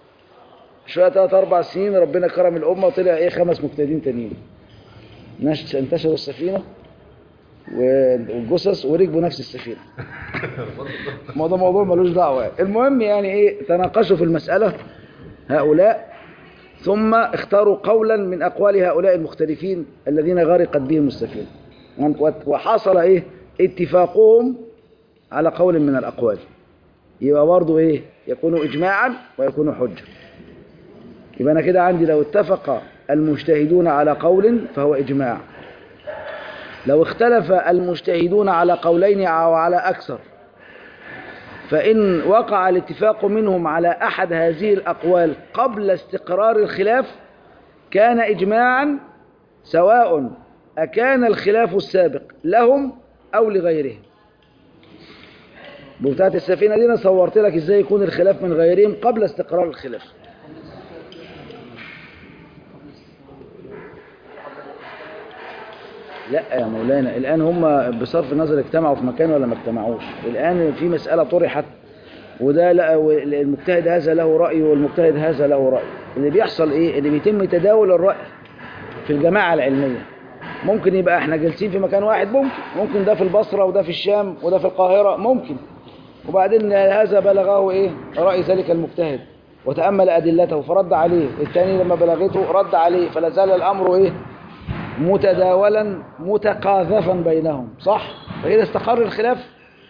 شويه ثلاث اربع سنين ربنا كرم الامه طلع ايه خمس مجتهدين تانيين نش- انتشروا السفينه والجثث وركبوا نفس السفينه ما ده موضوع ملوش دعوه يعني. المهم يعني ايه تناقشوا في المساله هؤلاء ثم اختاروا قولا من اقوال هؤلاء المختلفين الذين غرقت بهم السفينه وحصل ايه اتفاقهم على قول من الاقوال يبقى برضه ايه يكون اجماعا ويكون حجه يبقى انا كده عندي لو اتفق المجتهدون على قول فهو اجماع لو اختلف المجتهدون على قولين او على اكثر فإن وقع الاتفاق منهم على أحد هذه الأقوال قبل استقرار الخلاف كان إجماعا سواء أكان الخلاف السابق لهم أو لغيرهم بتاعت السفينة دي أنا صورت لك إزاي يكون الخلاف من غيرهم قبل استقرار الخلاف لا يا مولانا الآن هم بصرف النظر اجتمعوا في مكان ولا ما اجتمعوش الآن في مسألة طرحت وده لا المجتهد هذا له رأي والمجتهد هذا له رأي اللي بيحصل ايه اللي بيتم تداول الرأي في الجماعة العلمية ممكن يبقى احنا جالسين في مكان واحد ممكن ممكن ده في البصرة وده في الشام وده في القاهرة ممكن وبعدين هذا بلغه ايه رأي ذلك المجتهد وتأمل أدلته فرد عليه الثاني لما بلغته رد عليه فلا زال الأمر ايه متداولا متقاذفا بينهم صح فإذا استقر الخلاف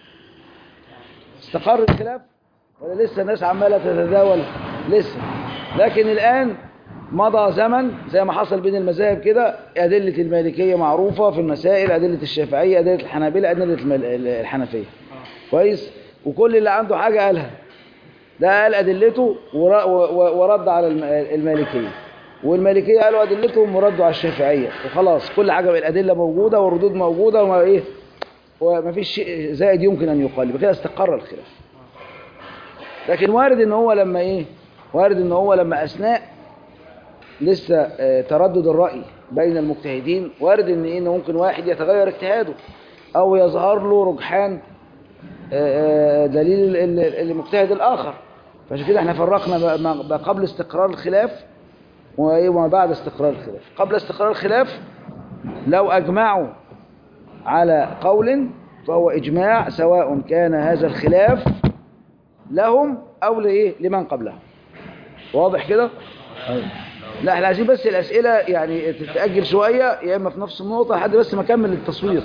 استقر الخلاف ولا لسه الناس عمالة تتداول لسه لكن الآن مضى زمن زي ما حصل بين المذاهب كده أدلة المالكية معروفة في المسائل أدلة الشافعية أدلة الحنابلة أدلة المل- الحنفية كويس وكل اللي عنده حاجة قالها ده قال أدلته ور- و- ورد على الم- المالكية والمالكية قالوا أدلتهم وردوا على الشافعية وخلاص كل حاجة بقى الأدلة موجودة والردود موجودة وما إيه وما فيش شيء زائد يمكن أن يقال بكده استقر الخلاف لكن وارد ان هو لما ايه وارد ان هو لما اثناء لسه آه، تردد الرأي بين المجتهدين وارد ان ايه ان ممكن واحد يتغير اجتهاده او يظهر له رجحان آه، آه، دليل ال- ال- المجتهد الاخر فعشان كده احنا فرقنا ما- ما ما قبل استقرار الخلاف وإيه وما بعد استقرار الخلاف قبل استقرار الخلاف لو اجمعوا على قول فهو اجماع سواء كان هذا الخلاف لهم او لايه لمن قبلهم واضح كده لا احنا عايزين بس الاسئله يعني تتاجل شويه يا اما في نفس النقطه لحد بس ما اكمل التصوير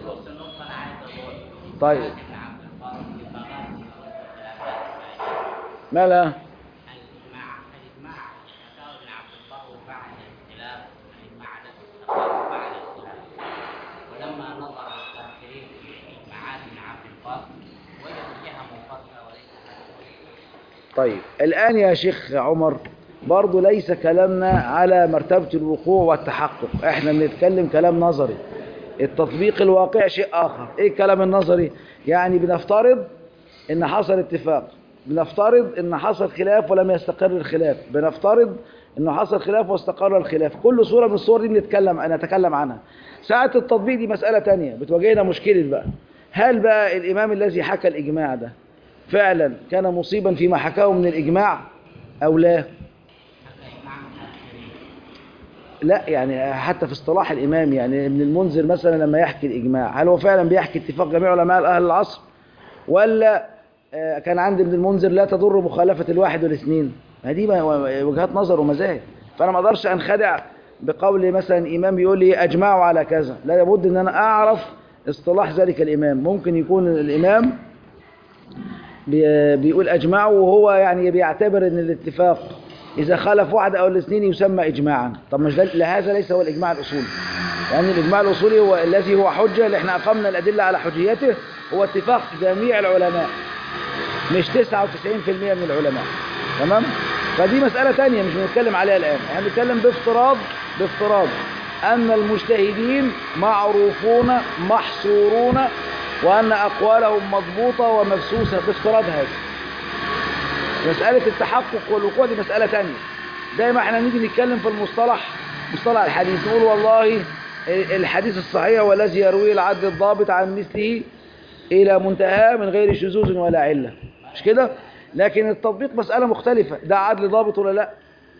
طيب مالها الإجماع الإجماع ذكر ابن عبد البر بعد الاختلاف الإجماع ده استقر بعد الاختلاف ولما نظر المتأخرين في إجماعات ابن عبد البر وجدوا جهة منفصلة وليس طيب الآن يا شيخ عمر برضو ليس كلامنا على مرتبة الوقوع والتحقق احنا بنتكلم كلام نظري التطبيق الواقع شيء آخر ايه الكلام النظري يعني بنفترض ان حصل اتفاق بنفترض ان حصل خلاف ولم يستقر الخلاف بنفترض انه حصل خلاف واستقر الخلاف كل صورة من الصور دي بنتكلم نتكلم عنها ساعة التطبيق دي مسألة تانية بتواجهنا مشكلة بقى هل بقى الإمام الذي حكى الإجماع ده فعلا كان مصيبا فيما حكاه من الإجماع أو لا لا يعني حتى في اصطلاح الإمام يعني ابن المنذر مثلا لما يحكي الإجماع هل هو فعلا بيحكي اتفاق جميع علماء أهل العصر ولا آه، كان عند ابن المنذر لا تضر مخالفة الواحد والاثنين ما دي بقى وجهات نظر ومذاهب فأنا ما أقدرش أنخدع بقول مثلا إمام بيقول لي أجمعوا على كذا لا لابد أن أنا أعرف اصطلاح ذلك الإمام ممكن يكون الإمام بي- بيقول أجمعوا وهو يعني بيعتبر أن الاتفاق إذا خالف واحد أو الاثنين يسمى إجماعا طب مش ده لهذا ليس هو الإجماع الأصولي يعني الإجماع الأصولي هو الذي هو حجة اللي احنا أقمنا الأدلة على حجيته هو اتفاق جميع العلماء مش 99% من العلماء تمام فدي مسألة تانية مش بنتكلم عليها الآن احنا بنتكلم بافتراض بافتراض أن المجتهدين معروفون محصورون وأن أقوالهم مضبوطة ومبسوسة بافتراض هذا مسألة التحقق والوقوع دي مسألة تانية دايما احنا نيجي نتكلم في المصطلح مصطلح الحديث نقول والله الحديث الصحيح هو الذي يرويه العدل الضابط عن مثله إلى منتهى من غير شذوذ ولا علة مش كده لكن التطبيق مسألة مختلفة ده عدل ضابط ولا لا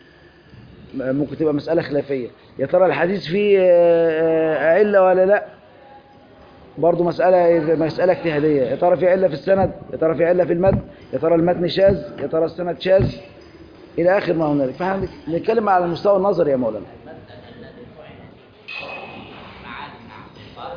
ممكن تبقى مسألة خلافية يا ترى الحديث فيه آه، آه، علة ولا لا برضو مسألة مسألة اجتهادية يا ترى في علة في السند يا ترى في علة في المتن يا ترى المتن شاذ يا ترى السند شاذ إلى آخر ما هنالك فاحنا بنتكلم على المستوى النظري يا مولانا المسألة الذي طعن فيه معاد بن عبد البر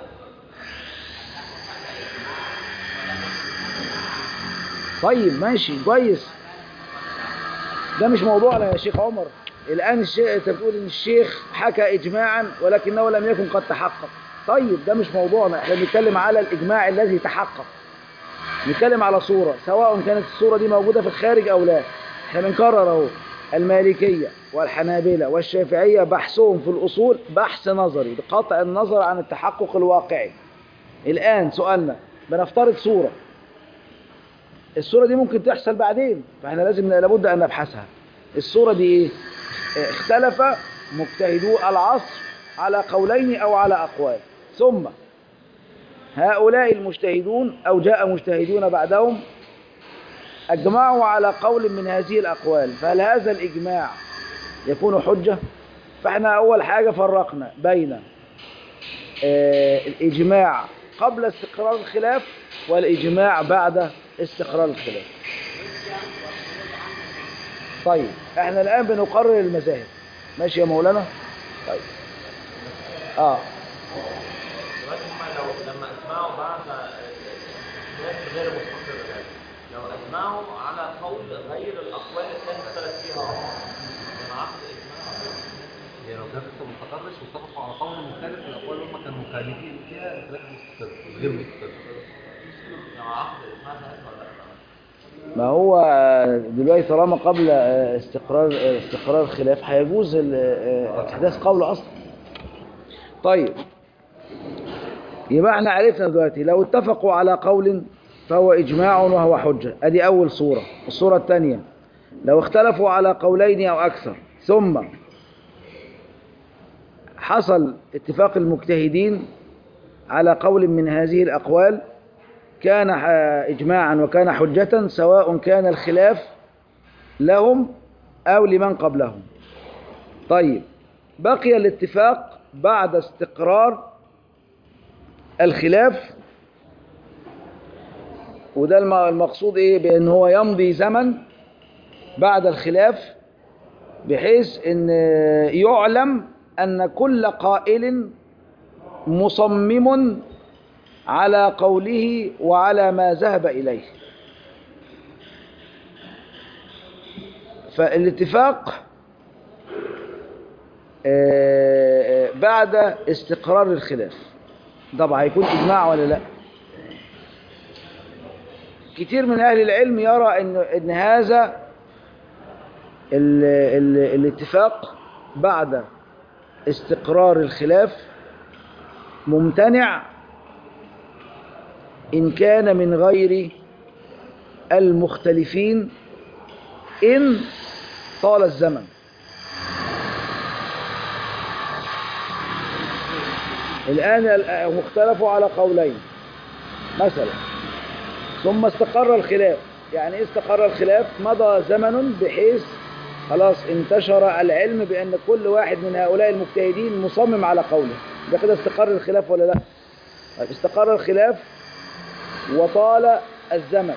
طيب ماشي كويس ده مش موضوعنا يا شيخ عمر الآن الشيخ أنت بتقول إن الشيخ حكى إجماعا ولكنه لم يكن قد تحقق طيب ده مش موضوعنا احنا بنتكلم على الإجماع الذي تحقق نتكلم على صورة سواء كانت الصورة دي موجودة في الخارج أو لا احنا بنكرر اهو المالكية والحنابلة والشافعية بحثهم في الأصول بحث نظري بقطع النظر عن التحقق الواقعي الآن سؤالنا بنفترض صورة الصورة دي ممكن تحصل بعدين فاحنا لازم لابد أن نبحثها الصورة دي ايه اه، اختلف مجتهدو العصر على قولين أو على أقوال ثم هؤلاء المجتهدون أو جاء مجتهدون بعدهم أجمعوا على قول من هذه الأقوال فهل هذا الإجماع يكون حجة فاحنا أول حاجة فرقنا بين آه، الإجماع قبل استقرار الخلاف والإجماع بعد استقرار الخلاف طيب احنا الآن بنقرر المذاهب ماشي يا مولانا طيب اه دلوقتي هم لو لما اجمعوا بعد الخلاف غير مستقر ذلك لو اجمعوا على قول غير الاقوال التي اختلف فيها اصلا من عقد الاجماع يعني لو كان لسه ما استقرش واتفقوا على قول مختلف في الاقوال اللي هم كانوا مخالفين فيها الخلاف مستقر غير مستقر لو عقد الاجماع ذلك ولا لا ما هو دلوقتي طالما قبل استقرار استقرار الخلاف هيجوز ال- احداث قول اصلا طيب يبقى احنا عرفنا دلوقتي لو اتفقوا على قول فهو اجماع وهو حجه ادي اول صوره الصوره الثانيه لو اختلفوا على قولين او اكثر ثم حصل اتفاق المجتهدين على قول من هذه الاقوال كان ح- إجماعا وكان حجة سواء كان الخلاف لهم أو لمن قبلهم طيب بقي الاتفاق بعد استقرار الخلاف وده الم- المقصود ايه بان هو يمضي زمن بعد الخلاف بحيث ان يعلم ان كل قائل مصمم على قوله وعلى ما ذهب إليه فالاتفاق آه، آه، بعد استقرار الخلاف طبعا هيكون إجماع ولا لا كتير من أهل العلم يرى إن, إن هذا ال ال الاتفاق بعد استقرار الخلاف ممتنع إن كان من غير المختلفين إن طال الزمن الآن ال- مختلفوا على قولين مثلا ثم استقر الخلاف يعني إيه استقر الخلاف مضى زمن بحيث خلاص انتشر العلم بأن كل واحد من هؤلاء المجتهدين مصمم على قوله ده كده استقر الخلاف ولا لا طيب استقر الخلاف وطال الزمن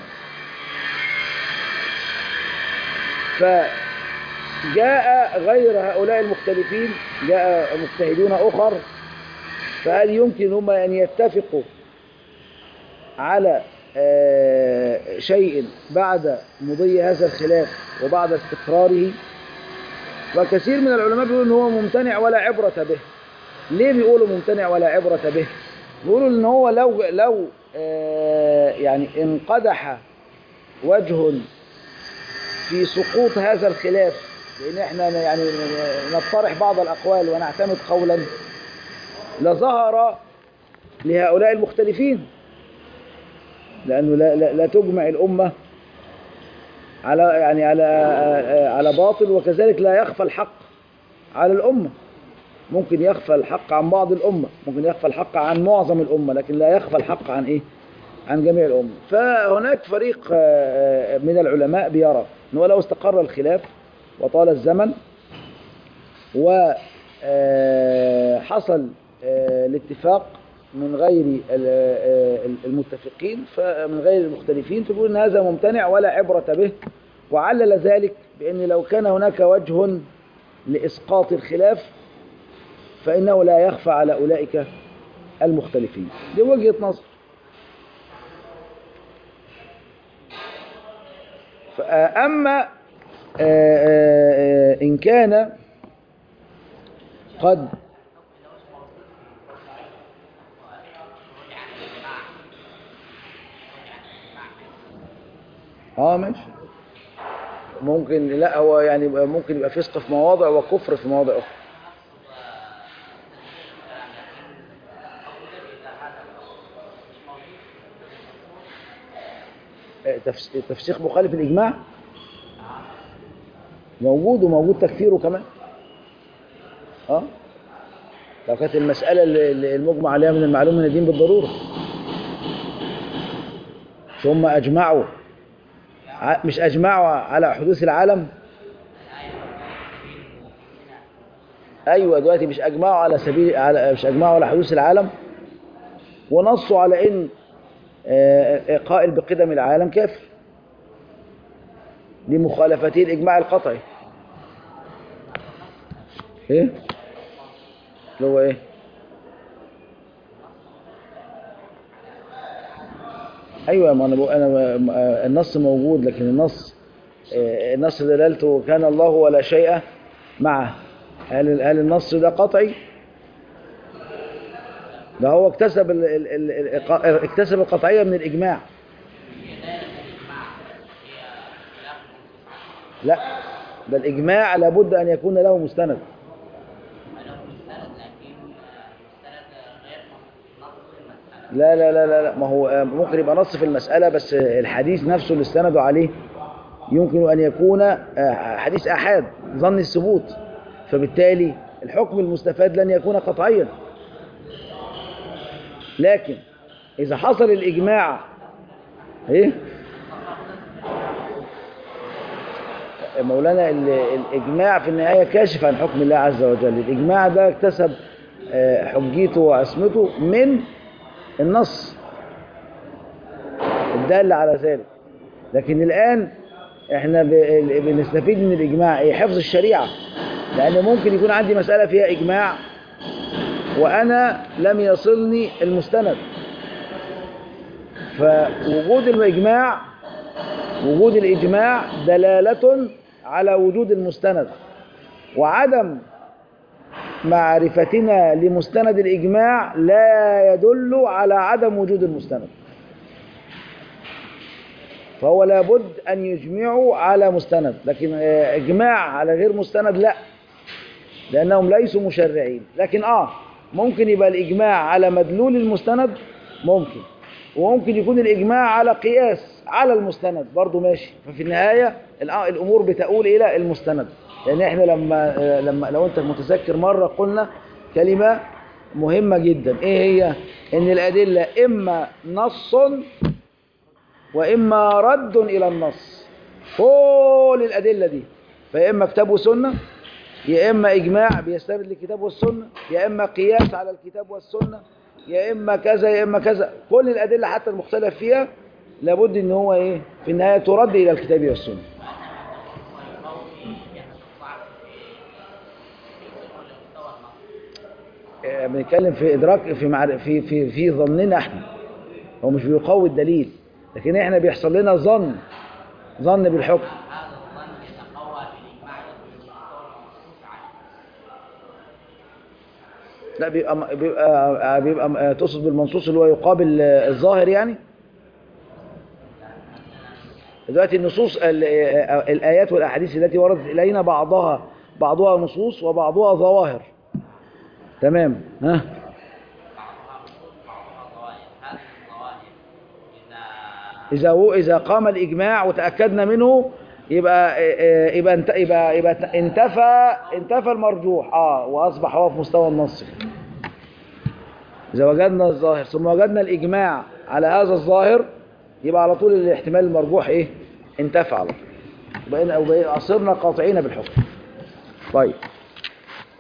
فجاء غير هؤلاء المختلفين جاء مجتهدون أخر فهل يمكن هم أن يتفقوا على آه، شيء بعد مضي هذا الخلاف وبعد استقراره وكثير من العلماء بيقولوا ان هو ممتنع ولا عبرة به ليه بيقولوا ممتنع ولا عبرة به بيقولوا ان هو لو لو آه، يعني انقدح وجه في سقوط هذا الخلاف لان احنا يعني نطرح بعض الاقوال ونعتمد قولا لظهر لهؤلاء المختلفين لانه لا, لا, لا تجمع الامه على يعني على على باطل وكذلك لا يخفى الحق على الامه ممكن يخفى الحق عن بعض الامه ممكن يخفى الحق عن معظم الامه لكن لا يخفى الحق عن ايه عن جميع الامه فهناك فريق آه، من العلماء بيرى انه لو استقر الخلاف وطال الزمن وحصل الاتفاق من غير ال- آه، المتفقين فمن غير المختلفين فيقول ان هذا ممتنع ولا عبرة به وعلل ذلك بأن لو كان هناك وجه لإسقاط الخلاف فإنه لا يخفى على أولئك المختلفين دي وجهة نظر فأما إن كان قد اه ماشي ممكن لا هو يعني ممكن يبقى فسق في مواضع وكفر في مواضع اخرى آه، تفس- تفسيخ مخالف الإجماع موجود وموجود تكفيره كمان اه لو كانت المسألة اللي- اللي المجمع عليها من المعلوم من الدين بالضرورة ثم أجمعوا ع- مش أجمعوا على حدوث العالم أيوة دلوقتي مش أجمعوا على سبيل على مش أجمعوا على حدوث العالم ونصوا على إن آه، قائل بقدم العالم كافر لمخالفته الإجماع القطعي إيه؟ اللي هو إيه؟ أيوة ما أنا بقول أنا آه، النص موجود لكن النص آه، النص دلالته كان الله ولا شيء معه هل هل النص ده قطعي؟ ده هو اكتسب ال ال ال ال اكتسب القطعية من الإجماع لا ده الإجماع لابد أن يكون له مستند له مستند لكن مستند غير نص المسألة لا لا لا لا, لا. ما هو آه، ممكن يبقى نص في المسألة بس آه، الحديث نفسه اللي استندوا عليه يمكن أن يكون آه، حديث أحاد ظن الثبوت فبالتالي الحكم المستفاد لن يكون قطعيا لكن إذا حصل الإجماع إيه؟ مولانا ال- الإجماع في النهاية كاشف عن حكم الله عز وجل الإجماع ده اكتسب آه، حجيته وعصمته من النص الدال على ذلك لكن الآن احنا ب- بنستفيد من الإجماع ايه حفظ الشريعة لأن ممكن يكون عندي مسألة فيها إجماع وأنا لم يصلني المستند فوجود الإجماع وجود الإجماع دلالة على وجود المستند وعدم معرفتنا لمستند الإجماع لا يدل على عدم وجود المستند فهو لابد أن يجمعوا على مستند لكن آه، إجماع على غير مستند لا لأنهم ليسوا مشرعين لكن آه ممكن يبقى الإجماع على مدلول المستند ممكن وممكن يكون الإجماع على قياس على المستند برضو ماشي ففي النهاية الأ- الأمور بتقول إلى المستند لأن إحنا لما آه، لما لو أنت متذكر مرة قلنا كلمة مهمة جدا إيه هي؟ إن الأدلة إما نص وإما رد إلى النص كل الأدلة دي فيا إما كتاب وسنة يا إما إجماع بيستند للكتاب والسنة يا إما قياس على الكتاب والسنة يا إما كذا يا إما كذا كل الأدلة حتى المختلف فيها لابد إن هو إيه في النهاية ترد إلى الكتاب والسنة آه، بنتكلم في إدراك في معر... في في في ظننا إحنا هو مش بيقوي الدليل لكن إحنا بيحصل لنا ظن ظن بالحكم هذا الظن يتقوى بالإجماع يكون مستوى منصوص عليه لا بيبقى بيبقى بيبقى تقصد بالمنصوص اللي هو يقابل الظاهر يعني دلوقتي النصوص ال- الآيات والأحاديث التي وردت إلينا بعضها بعضها نصوص وبعضها ظواهر تمام ها بعضها نصوص بعضها ظواهر هذه الظواهر إذا إذا هو إذا قام الإجماع وتأكدنا منه يبقى يبقى انت- يبقى يبقى انتفى انتفى المرجوح اه واصبح هو في مستوى النص إذا وجدنا الظاهر ثم وجدنا الإجماع على هذا الظاهر يبقى على طول الاحتمال المرجوح إيه انتفى على طول بقينا أو بقينا أصرنا قاطعين بالحكم طيب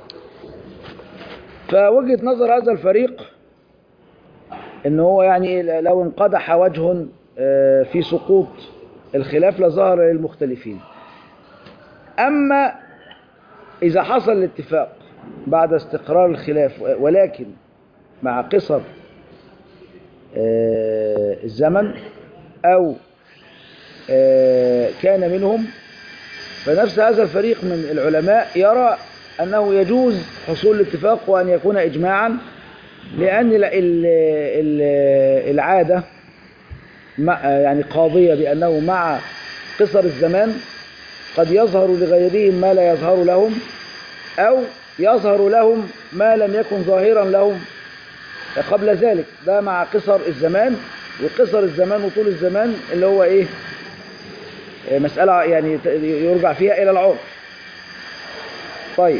فوجهة نظر هذا الفريق ان هو يعني لو انقدح وجه آه، في سقوط الخلاف لظهر للمختلفين اما اذا حصل الاتفاق بعد استقرار الخلاف ولكن مع قصر آه، الزمن او آه، كان منهم فنفس هذا الفريق من العلماء يرى أنه يجوز حصول الاتفاق وأن يكون إجماعا لأن ال- ال- ال- العادة مع- يعني قاضية بأنه مع قصر الزمان قد يظهر لغيرهم ما لا يظهر لهم أو يظهر لهم ما لم يكن ظاهرا لهم قبل ذلك ده مع قصر الزمان وقصر الزمان وطول الزمان اللي هو إيه مسألة يعني ت- يرجع فيها إلى العرف طيب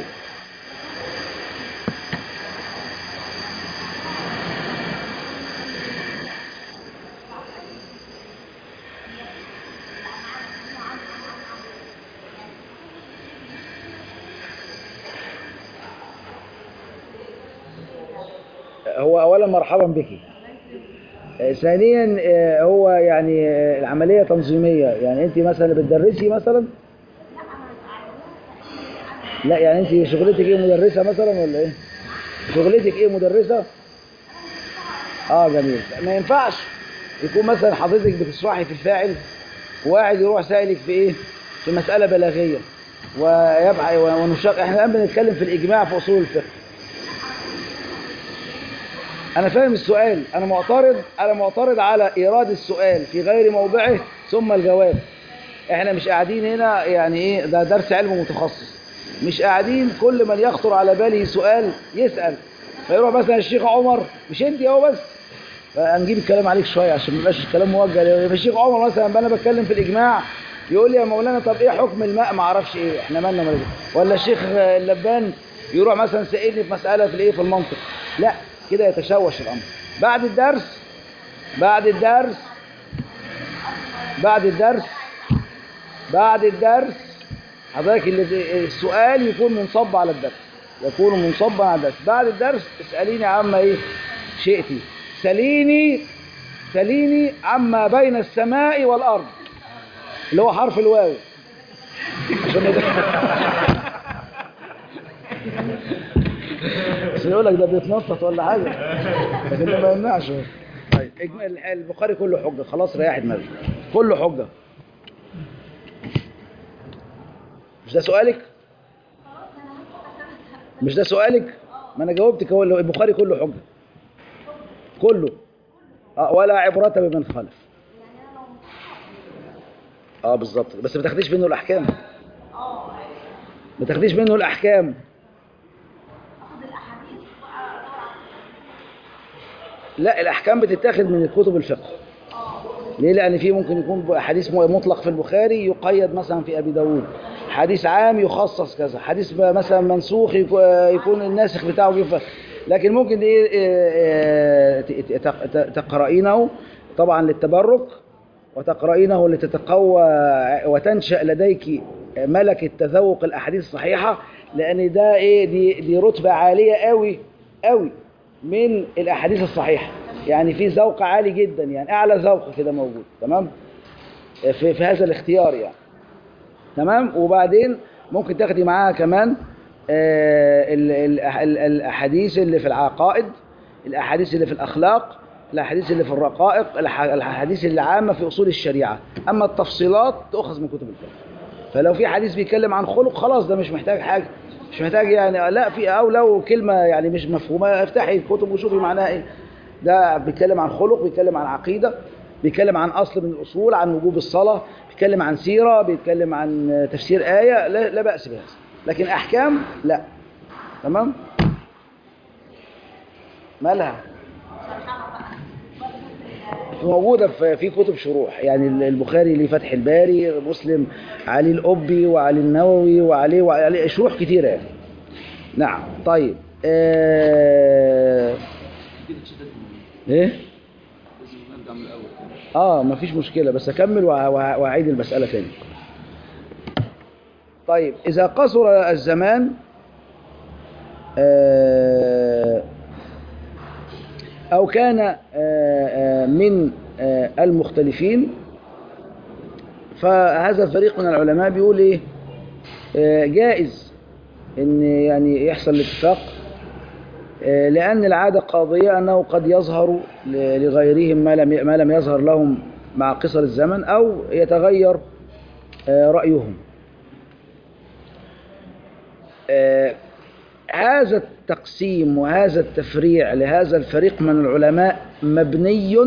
هو أولا مرحبا بك آه، ثانيا آه، هو يعني آه، العملية تنظيمية يعني أنت مثلا بتدرسي مثلا لا يعني أنت شغلتك إيه مدرسة مثلا ولا إيه شغلتك إيه مدرسة آه جميل ما ينفعش يكون مثلا حضرتك بتشرحي في الفاعل وواحد يروح سائلك في إيه في مسألة بلاغية ويبقى ونشق احنا الآن بنتكلم في الإجماع في أصول الفقه أنا فاهم السؤال أنا معترض أنا معترض على إيراد السؤال في غير موضعه ثم الجواب إحنا مش قاعدين هنا يعني إيه ده درس علم متخصص مش قاعدين كل من يخطر على باله سؤال يسأل فيروح مثلا الشيخ عمر مش أنت أهو بس فهنجيب الكلام عليك شوية عشان ما يبقاش الكلام موجه فالشيخ عمر مثلا أنا بتكلم في الإجماع يقول لي يا مولانا طب إيه حكم الماء ما أعرفش إيه إحنا مالنا مالنا ولا الشيخ اللبان يروح مثلا سائلني في مسألة في الإيه في المنطق لا كده يتشوش الأمر بعد الدرس بعد الدرس بعد الدرس بعد الدرس حضرتك اللي السؤال يكون منصب على الدرس يكون منصبا على الدرس بعد الدرس اسأليني عما ايه شئتي سليني سليني عما بين السماء والأرض اللي هو حرف الواو عشان بس يقول لك ده بيتنطط ولا حاجة لكن ده ما يمنعش طيب إجمال البخاري كله حجة خلاص ريح دماغك كله حجة مش ده سؤالك مش ده سؤالك ما انا جاوبتك هو اللي- البخاري كله حجة كله آه ولا عبرة بمن خالف اه بالظبط بس ما تاخديش منه الاحكام ما تاخديش منه الاحكام لا الاحكام بتتاخد من كتب الفقه ليه لان في ممكن يكون حديث مطلق في البخاري يقيد مثلا في ابي داود حديث عام يخصص كذا حديث مثلا منسوخ يكو- يكون الناسخ بتاعه جه لكن ممكن ايه إيه، ت- ت- ت- تقرأينه طبعا للتبرك وتقرأينه لتتقوى وتنشأ لديك ملكة تذوق الأحاديث الصحيحة لأن ده إيه دي, دي رتبة عالية قوي قوي من الأحاديث الصحيحة يعني في ذوق عالي جدا يعني أعلى ذوق كده موجود تمام في, في هذا الاختيار يعني تمام وبعدين ممكن تاخدي معاها كمان آه، ال- ال- ال- الأحاديث اللي في العقائد الأحاديث اللي في الأخلاق الأحاديث اللي في الرقائق الأح- الأحاديث اللي عامة في أصول الشريعة أما التفصيلات تؤخذ من كتب الفقه فلو في حديث بيتكلم عن خلق خلاص ده مش محتاج حاجة مش محتاج يعني لا في أو لو كلمة يعني مش مفهومة افتحي الكتب وشوفي معناها إيه ده بيتكلم عن خلق بيتكلم عن عقيدة بيتكلم عن أصل من الأصول عن وجوب الصلاة بيتكلم عن سيرة بيتكلم عن تفسير آية لا, لا بأس بهذا لكن أحكام لا تمام مالها موجودة في في كتب شروح يعني البخاري ليه فتح الباري مسلم علي الأبي وعلي النووي وعليه وعليه شروح كتيرة يعني نعم طيب آه... ايه لازم نرجع من الاول اه مفيش مشكلة بس اكمل وأ- وأ- واعيد المسألة تاني طيب اذا قصر الزمان آه، أو كان آه، آه، من آه، المختلفين فهذا الفريق من العلماء بيقول إيه آه، جائز إن يعني يحصل الاتفاق آه، لأن العادة قاضية أنه قد يظهر ل- لغيرهم ما لم ما لم يظهر لهم مع قصر الزمن أو يتغير آه، رأيهم آه، هذا التقسيم وهذا التفريع لهذا الفريق من العلماء مبني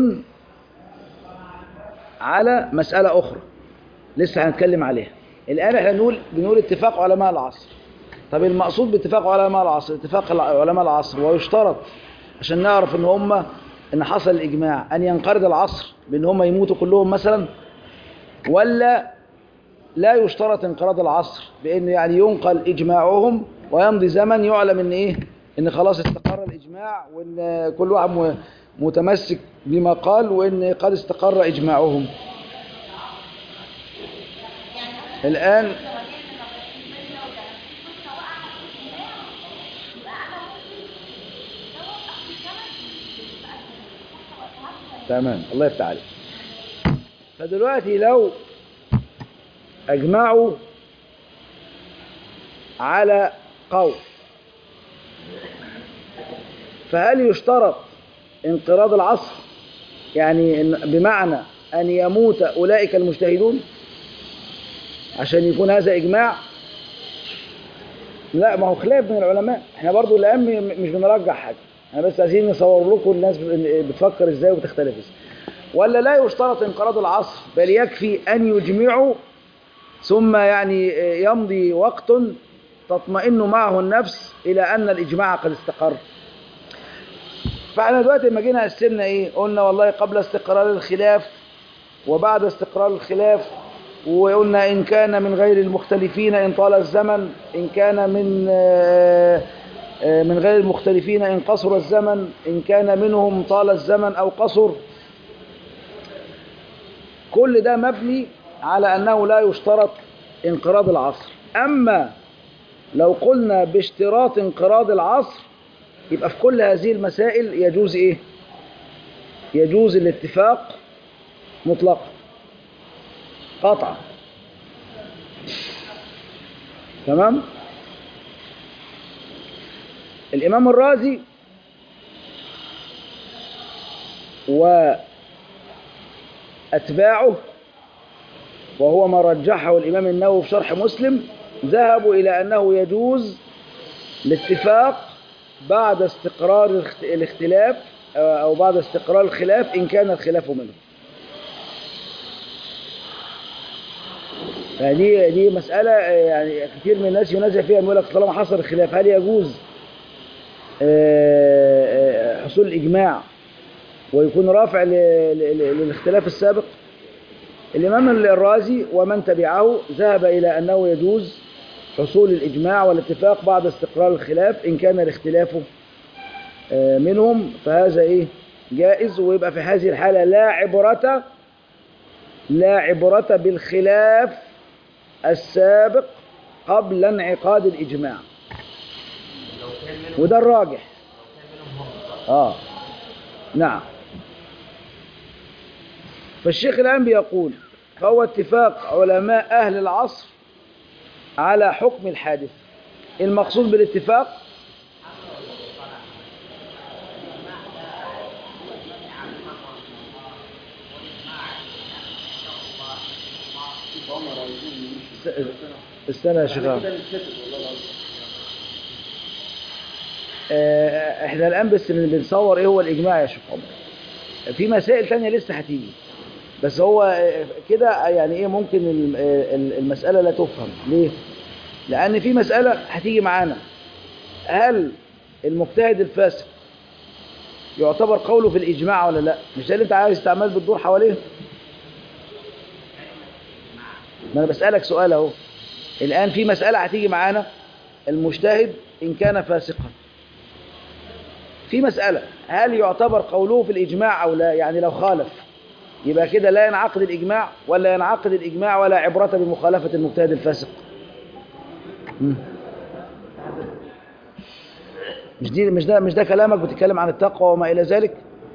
على مسألة أخرى لسه هنتكلم عليها الآن احنا بنقول بنقول اتفاق علماء العصر طب المقصود باتفاق علماء العصر اتفاق الع- علماء العصر ويشترط عشان نعرف ان هم ان حصل الاجماع ان ينقرض العصر بان هم يموتوا كلهم مثلا ولا لا يشترط انقراض العصر بانه يعني ينقل اجماعهم ويمضي زمن يعلم ان ايه ان خلاص استقر الاجماع وان كل واحد م- متمسك بما قال وان قد استقر اجماعهم الان تمام الله يفتح عليك فدلوقتي لو اجمعوا على قول فهل يشترط انقراض العصر يعني إن- بمعنى ان يموت اولئك المجتهدون عشان يكون هذا اجماع لا ما هو خلاف من العلماء احنا برضو الان م- مش بنرجح حاجه احنا بس عايزين نصور لكم الناس ب- بتفكر ازاي وبتختلف ازاي ولا لا يشترط انقراض العصر بل يكفي ان يجمعوا ثم يعني يمضي وقت تطمئن معه النفس الى ان الاجماع قد استقر فاحنا دلوقتي لما جينا قسمنا ايه قلنا والله قبل استقرار الخلاف وبعد استقرار الخلاف وقلنا إن كان من غير المختلفين إن طال الزمن إن كان من آه، آه، من غير المختلفين إن قصر الزمن إن كان منهم طال الزمن أو قصر كل ده مبني على أنه لا يشترط انقراض العصر أما لو قلنا باشتراط انقراض العصر يبقى في كل هذه المسائل يجوز إيه يجوز الاتفاق مطلقا قطعا تمام الإمام الرازي وأتباعه وهو ما رجحه الإمام النووي في شرح مسلم ذهبوا إلى أنه يجوز الاتفاق بعد استقرار الاخت- الاختلاف أو بعد استقرار الخلاف إن كان الخلاف منه فدي دي مسألة آه، يعني كتير من الناس ينازع فيها يقول لك طالما حصل الخلاف هل يجوز آه، آه، حصول الإجماع ويكون رافع ل- ل- ل- للاختلاف السابق الإمام الرازي ومن تبعه ذهب إلى أنه يجوز حصول الإجماع والاتفاق بعد استقرار الخلاف إن كان الاختلاف آه، منهم فهذا إيه جائز ويبقى في هذه الحالة لا عبرة لا عبرة بالخلاف السابق قبل انعقاد الإجماع لو كان منهم وده الراجح لو كان منهم هم صح آه نعم فالشيخ الآن بيقول فهو اتفاق علماء أهل العصر على حكم الحادث المقصود بالاتفاق است- استنى يا شيخ عمرو. آه، احنا الان بس بن- بنصور ايه هو الاجماع يا شيخ عمر في مسائل تانية لسه هتيجي بس هو آه، كده يعني ايه ممكن ال- آه، ال- المسألة لا تفهم ليه لان في مسألة هتيجي معانا هل المجتهد الفاسق يعتبر قوله في الاجماع ولا لا مش ده اللي انت عايز تعمل بتدور حواليه ما انا بسألك سؤال اهو الان في مسألة هتيجي معانا المجتهد ان كان فاسقا في مسألة هل يعتبر قوله في الإجماع أو لا يعني لو خالف يبقى كده لا ينعقد الإجماع ولا ينعقد الإجماع ولا عبرة بمخالفة المجتهد الفاسق مم. مش دي مش ده مش ده كلامك بتتكلم عن التقوى وما الى ذلك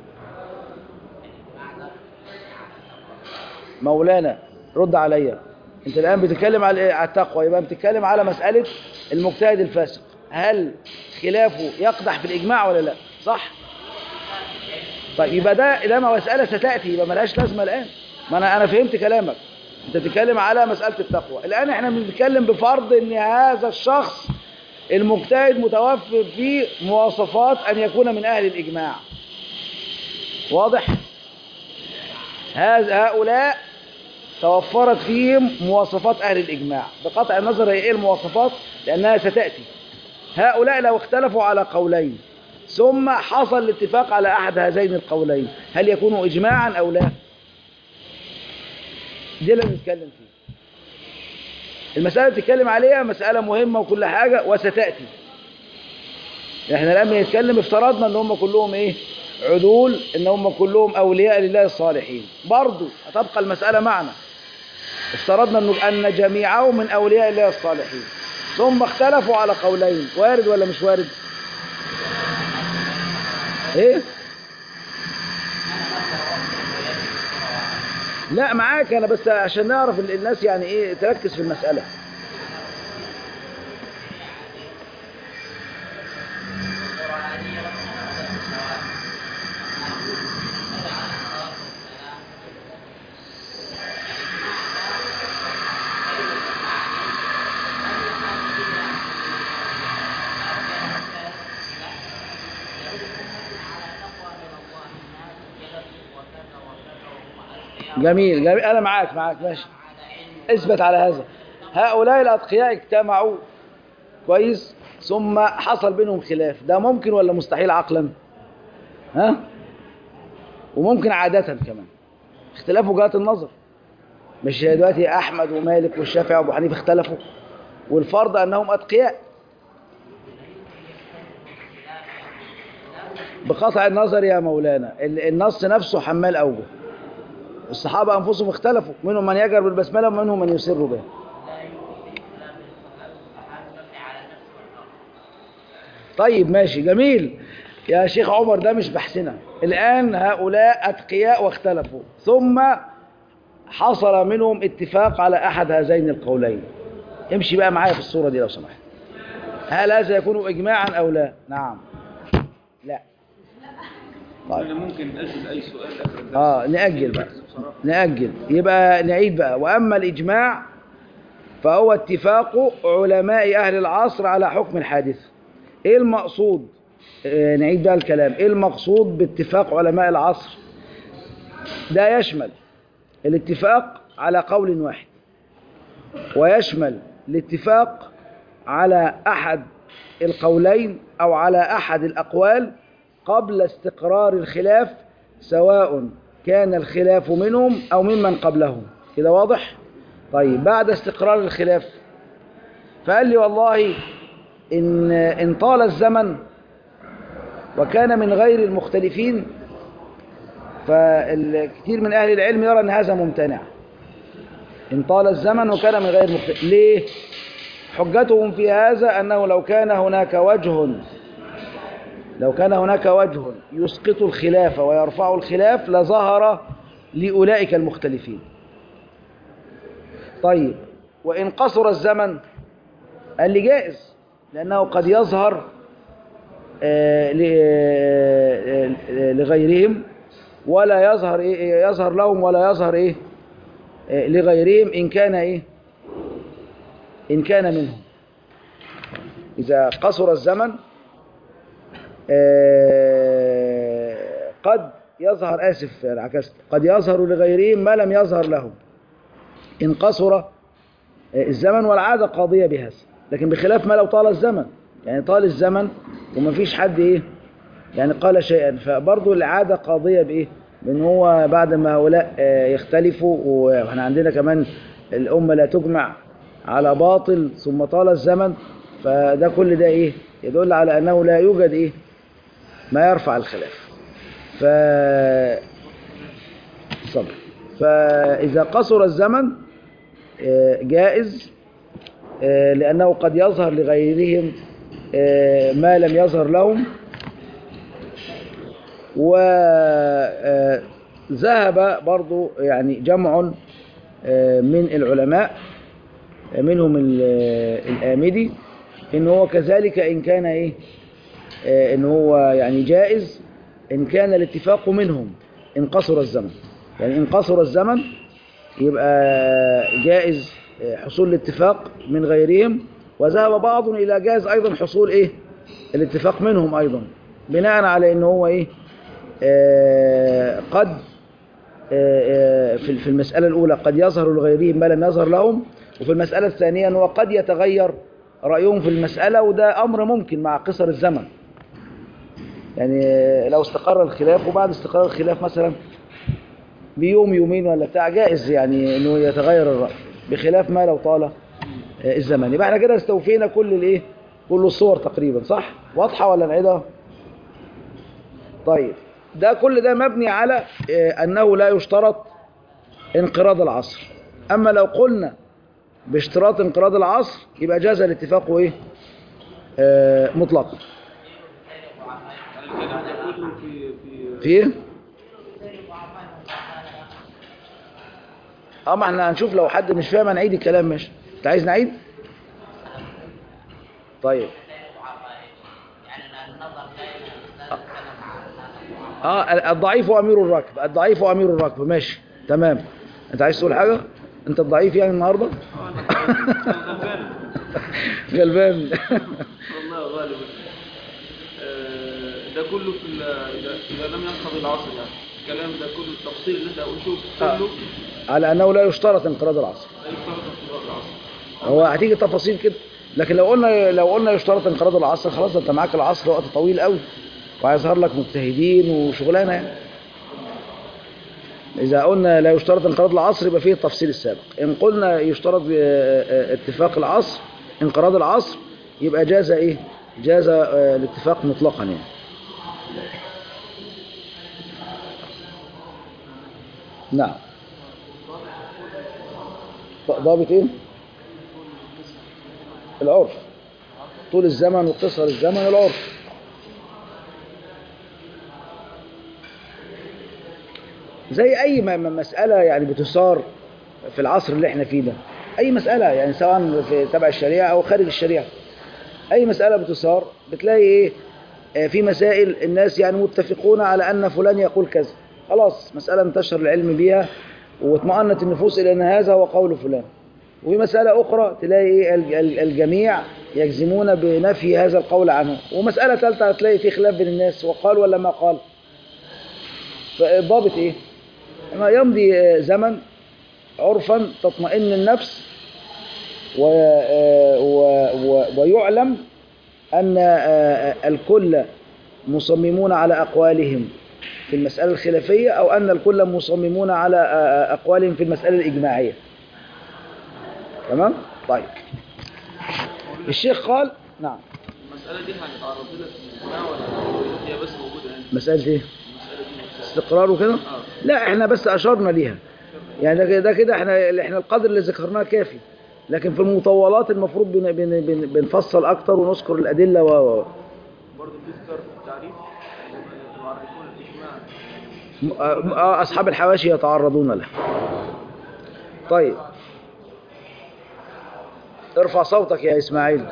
مولانا رد عليا انت الان بتتكلم على على التقوى يبقى بتتكلم على مساله المجتهد الفاسق هل خلافه يقدح في الاجماع ولا لا صح طيب يبقى ده ده مساله ستاتي يبقى ملهاش لازمه الان ما انا انا فهمت كلامك انت بتتكلم على مساله التقوى الان احنا بنتكلم بفرض ان هذا الشخص المجتهد متوفر فيه مواصفات ان يكون من اهل الاجماع واضح هذا هؤلاء توفرت فيهم مواصفات أهل الإجماع بقطع النظر هي إيه المواصفات لأنها ستأتي هؤلاء لو اختلفوا على قولين ثم حصل الاتفاق على أحد هذين القولين هل يكونوا إجماعا أو لا دي اللي بنتكلم فيه المسألة اللي بتتكلم عليها مسألة مهمة وكل حاجة وستأتي احنا الآن بنتكلم افترضنا ان هم كلهم ايه عدول ان هم كلهم اولياء لله الصالحين برضو هتبقى المسألة معنا افترضنا انه ان جميعهم من اولياء الله الصالحين ثم اختلفوا على قولين وارد ولا مش وارد ايه لا معاك انا بس عشان نعرف ال- الناس يعني ايه تركز في المسألة جميل جميل انا معاك معاك ماشي اثبت على هذا هؤلاء الاتقياء اجتمعوا كويس ثم حصل بينهم خلاف ده ممكن ولا مستحيل عقلا ها وممكن عادة كمان اختلاف وجهات النظر مش دلوقتي احمد ومالك والشافعي وابو حنيفه اختلفوا والفرض انهم اتقياء بقطع النظر يا مولانا ال- النص نفسه حمال اوجه الصحابة أنفسهم اختلفوا منهم من يجر بالبسملة ومنهم من يسر بها طيب ماشي جميل يا شيخ عمر ده مش بحثنا الآن هؤلاء أتقياء واختلفوا ثم حصل منهم اتفاق على أحد هذين القولين امشي بقى معايا في الصورة دي لو سمحت هل هذا يكون إجماعا أو لا نعم لا طيب انا ممكن اجل اي سؤال اخر الدرس اه نأجل بقى نأجل يبقى نعيد بقى وأما الإجماع فهو اتفاق علماء أهل العصر على حكم الحادث إيه المقصود آه نعيد بقى الكلام إيه المقصود باتفاق علماء العصر ده يشمل الاتفاق على قول واحد ويشمل الاتفاق على أحد القولين أو على أحد الأقوال قبل استقرار الخلاف سواء كان الخلاف منهم أو ممن قبلهم كده واضح؟ طيب بعد استقرار الخلاف فقال لي والله إن, إن طال الزمن وكان من غير المختلفين فالكثير من أهل العلم يرى أن هذا ممتنع إن طال الزمن وكان من غير المختلفين ليه؟ حجتهم في هذا أنه لو كان هناك وجه لو كان هناك وجه يسقط الخلاف ويرفع الخلاف لظهر لأولئك المختلفين طيب وإن قصر الزمن قال لي جائز لأنه قد يظهر آه، ل- آه، لغيرهم ولا يظهر إيه يظهر لهم ولا يظهر إيه آه، لغيرهم إن كان إيه إن كان منهم إذا قصر الزمن آه، قد يظهر آسف عكست قد يظهر لغيرهم ما لم يظهر لهم إن قصر آه، الزمن والعادة قاضية بهذا لكن بخلاف ما لو طال الزمن يعني طال الزمن وما فيش حد إيه يعني قال شيئا فبرضه العادة قاضية بإيه بأن هو بعد ما هؤلاء آه، يختلفوا وإحنا عندنا كمان الأمة لا تجمع على باطل ثم طال الزمن فده كل ده إيه يدل على أنه لا يوجد إيه ما يرفع الخلاف ف صبر فإذا قصر الزمن آه، جائز آه، لأنه قد يظهر لغيرهم آه، ما لم يظهر لهم وذهب برضو يعني جمع آه، من العلماء آه، منهم ال- آه، الآمدي إن هو كذلك إن كان إيه آه، إن هو يعني جائز إن كان الاتفاق منهم إن قصر الزمن يعني إن قصر الزمن يبقى جائز آه، حصول الاتفاق من غيرهم وذهب بعض إلى جائز أيضا حصول إيه الاتفاق منهم أيضا بناء على إن هو إيه آه، قد آه، آه، في في المسألة الأولى قد يظهر لغيرهم ما لم يظهر لهم وفي المسألة الثانية أنه قد يتغير رأيهم في المسألة وده أمر ممكن مع قصر الزمن يعني آه، لو استقر الخلاف وبعد استقرار الخلاف مثلا بيوم يومين ولا بتاع جائز يعني انه يتغير الرأي بخلاف ما لو طال آه، الزمن يبقى احنا كده استوفينا كل الايه كل الصور تقريبا صح واضحة ولا نعيدها طيب ده كل ده مبني على آه، انه لا يشترط انقراض العصر اما لو قلنا باشتراط انقراض العصر يبقى جاز الاتفاق ايه آه، مطلقا الكلام ده كله في في في ايه اه ما احنا هنشوف لو حد مش فاهم هنعيد الكلام ماشي انت عايز نعيد طيب يعني النظر دائما لازم سنة مع اه الضعيف امير الركب الضعيف امير الركب ماشي تمام انت عايز تقول حاجه انت الضعيف يعني النهارده غلبان غلبان والله غالبا آه، ده كله في ال- اذا اذا لم ينقضي العصر يعني الكلام ده كله التفصيل اللي انت قلته آه. كله على انه لا يشترط انقراض العصر لا يفترض انقضاء العصر هو هتيجي تفاصيل كده لكن لو قلنا لو قلنا يشترط انقراض العصر خلاص انت معاك العصر وقت طويل قوي وهيظهر لك مجتهدين وشغلانه يعني اذا قلنا لا يشترط انقراض العصر يبقى فيه التفصيل السابق ان قلنا يشترط ب- آه، اتفاق العصر انقراض العصر يبقى جاز ايه جاز آه، الاتفاق مطلقا يعني نعم ضابط ايه العرف طول الزمن وقصر الزمن العرف زي اي م- م- مسألة يعني بتثار في العصر اللي احنا فيه ده اي مسألة يعني سواء في تبع الشريعة او خارج الشريعة اي مسألة بتثار بتلاقي ايه آه، في مسائل الناس يعني متفقون على ان فلان يقول كذا خلاص مسألة انتشر العلم بيها واطمأنت النفوس الى ان هذا هو قول فلان وفي مسألة أخرى تلاقي إيه ال- ال- الجميع يجزمون بنفي هذا القول عنه ومسألة ثالثة هتلاقي في خلاف بين الناس وقال ولا ما قال فالضابط إيه؟ ما يمضي آه، زمن عرفا تطمئن النفس و آه، و و ويعلم أن آه، الكل مصممون على أقوالهم في المسألة الخلافية أو أن الكل مصممون على آه، أقوالهم في المسألة الإجماعية تمام طيب الشيخ قال نعم المسألة دي هنتعرض لها في الإجماع ولا هي بس موجودة هنا مسألة ايه المسألة دي نفسها استقرار وكده لا احنا بس اشرنا ليها يعني ده كده- ده كده احنا احنا القدر اللي ذكرناه كافي لكن في المطولات المفروض بن بن بن بنفصل اكتر ونذكر الادله و و- برضه بيذكر في التعريف يعرفون الإجماع م- آه، اصحاب الحواشي يتعرضون له طيب ارفع صوتك يا اسماعيل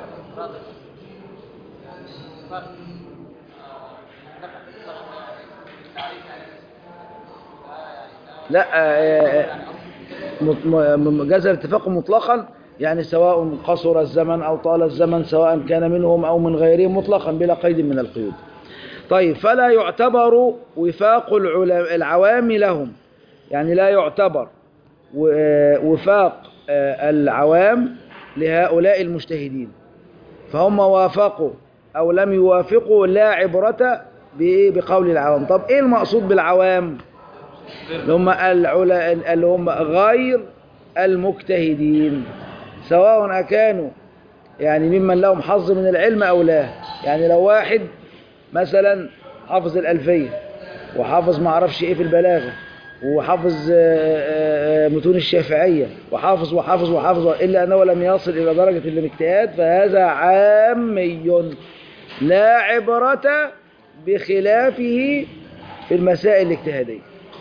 لا آه، آه، مط- م- جاز الاتفاق مطلقا يعني سواء قصر الزمن أو طال الزمن سواء كان منهم أو من غيرهم مطلقا بلا قيد من القيود طيب فلا يعتبر وفاق العلا- العوام لهم يعني لا يعتبر و- آه، وفاق آه، العوام لهؤلاء المجتهدين فهم وافقوا أو لم يوافقوا لا عبرة بإيه؟ بقول العوام طب إيه المقصود بالعوام اللي هم العلا اللي هم غير المجتهدين سواء أكانوا يعني ممن لهم حظ من العلم أو لا يعني لو واحد مثلا حافظ الألفية وحافظ ما اعرفش إيه في البلاغة وحافظ آه، آه، آه، متون الشافعية وحافظ وحافظ وحافظ إلا أنه لم يصل إلى درجة الاجتهاد فهذا عامي لا عبرة بخلافه في المسائل الاجتهادية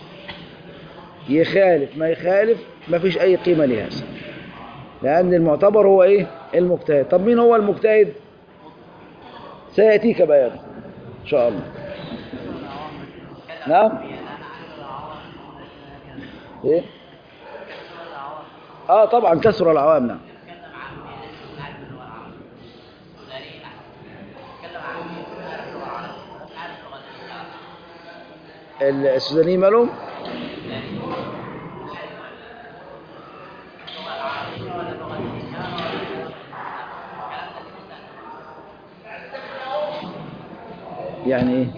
يخالف ما يخالف ما فيش أي قيمة لهذا لأن المعتبر هو إيه المجتهد طب مين هو المجتهد سيأتيك بيانه إن شاء الله نعم إيه آه طبعا كسر العوام نعم السودانيين مالهم يعني ايه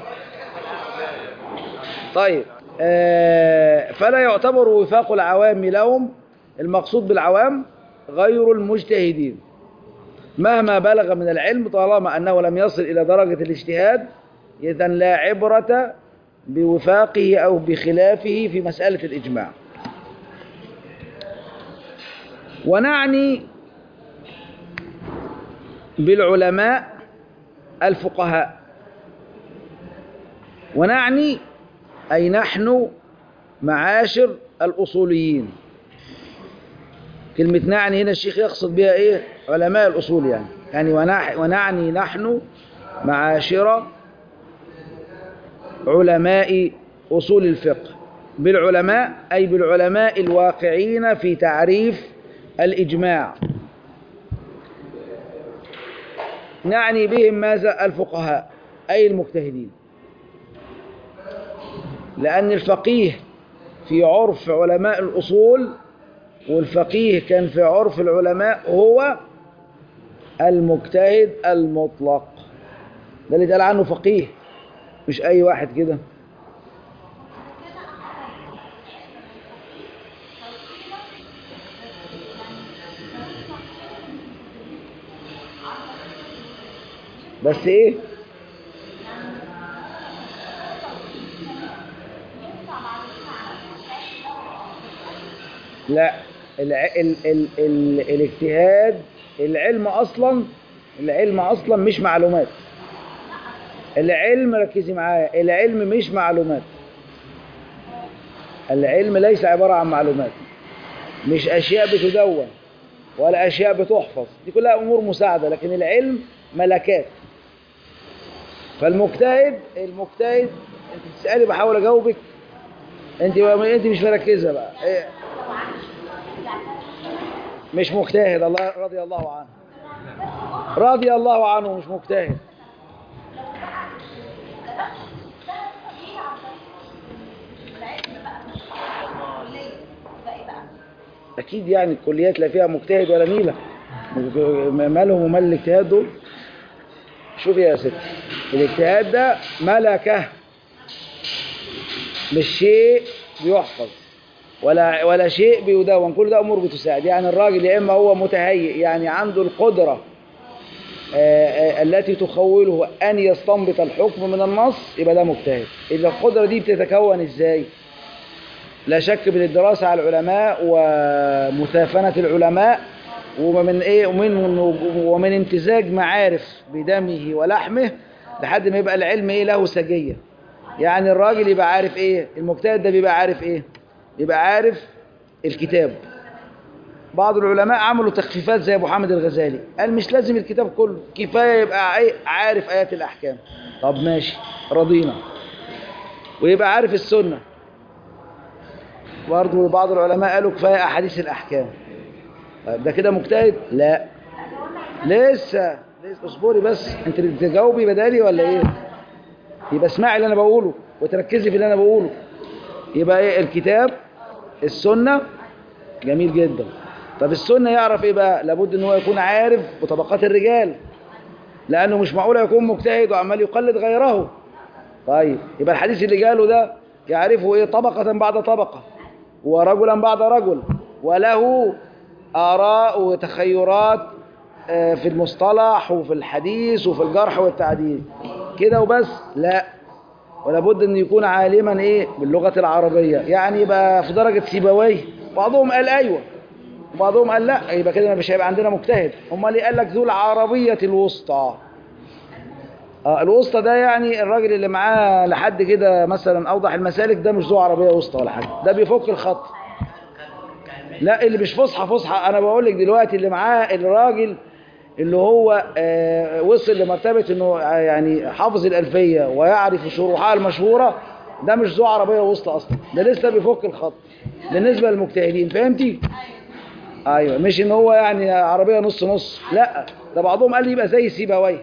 طيب آه فلا يعتبر وفاق العوام لهم المقصود بالعوام غير المجتهدين مهما بلغ من العلم طالما أنه لم يصل إلى درجة الاجتهاد إذا لا عبرة بوفاقه أو بخلافه في مسألة الإجماع ونعني بالعلماء الفقهاء ونعني أي نحن معاشر الأصوليين كلمة نعني هنا الشيخ يقصد بها إيه علماء الأصول يعني يعني ونع- ونعني نحن معاشر علماء أصول الفقه بالعلماء أي بالعلماء الواقعين في تعريف الإجماع نعني بهم ماذا الفقهاء أي المجتهدين لأن الفقيه في عرف علماء الأصول والفقيه كان في عرف العلماء هو المجتهد المطلق ده اللي اتقال عنه فقيه مش أي واحد كده بس ايه لا الع... ال... ال... ال... الاجتهاد العلم اصلا العلم اصلا مش معلومات العلم ركزي معايا العلم مش معلومات العلم ليس عبارة عن معلومات مش اشياء بتدون ولا اشياء بتحفظ دي كلها امور مساعدة لكن العلم ملكات فالمجتهد المجتهد انت بتسألي بحاول اجاوبك انت انت مش مركزة بقى إيه؟ مش مجتهد الله رضي الله عنه رضي الله عنه مش مجتهد اكيد يعني الكليات لا فيها مجتهد ولا نيله مالهم ومال الاجتهاد دول شوف يا ستي الاجتهاد ده ملكه مش شيء بيحفظ ولا ولا شيء بيدون كل ده امور بتساعد يعني الراجل يا اما هو متهيئ يعني عنده القدره آه، آه، التي تخوله ان يستنبط الحكم من النص يبقى ده مجتهد اذا القدره دي بتتكون ازاي لا شك من الدراسه على العلماء ومثافنه العلماء ومن ايه ومن ومن امتزاج معارف بدمه ولحمه لحد ما يبقى العلم ايه له سجيه يعني الراجل يبقى عارف ايه المجتهد ده بيبقى عارف ايه يبقى عارف الكتاب بعض العلماء عملوا تخفيفات زي ابو حامد الغزالي قال مش لازم الكتاب كله كفايه يبقى عي- عارف ايات الاحكام طب ماشي رضينا ويبقى عارف السنه برضه بعض العلماء قالوا كفايه احاديث الاحكام طيب ده كده مجتهد لا لسه لسه اصبري بس انت بتجاوبي بدالي ولا ايه يبقى اسمعي اللي انا بقوله وتركزي في اللي انا بقوله يبقى ايه الكتاب السنه جميل جدا طب السنه يعرف ايه بقى لابد ان هو يكون عارف بطبقات الرجال لانه مش معقول يكون مجتهد وعمال يقلد غيره طيب يبقى الحديث اللي جاله ده يعرفه ايه طبقه بعد طبقه ورجلا بعد رجل وله آراء وتخيرات آه، في المصطلح وفي الحديث وفي الجرح والتعديل كده وبس لا ولا بد ان يكون عالما ايه باللغه العربيه يعني يبقى في درجه سيبويه بعضهم قال ايوه وبعضهم قال لا يبقى كده مش هيبقى عندنا مجتهد امال ايه قال لك ذو العربيه الوسطى اه الوسطى ده يعني الراجل اللي معاه لحد كده مثلا اوضح المسالك ده مش ذو عربيه وسطى ولا حاجه ده بيفك الخط لا اللي مش فصحى فصحى انا بقول لك دلوقتي اللي معاه الراجل اللي هو آه، وصل لمرتبه انه يعني حافظ الالفيه ويعرف شروحها المشهوره ده مش ذو عربيه وسطى اصلا ده لسه بيفك الخط بالنسبه للمجتهدين فهمتي ايوه مش ان هو يعني عربيه نص نص لا ده بعضهم قال لي يبقى زي سيبويه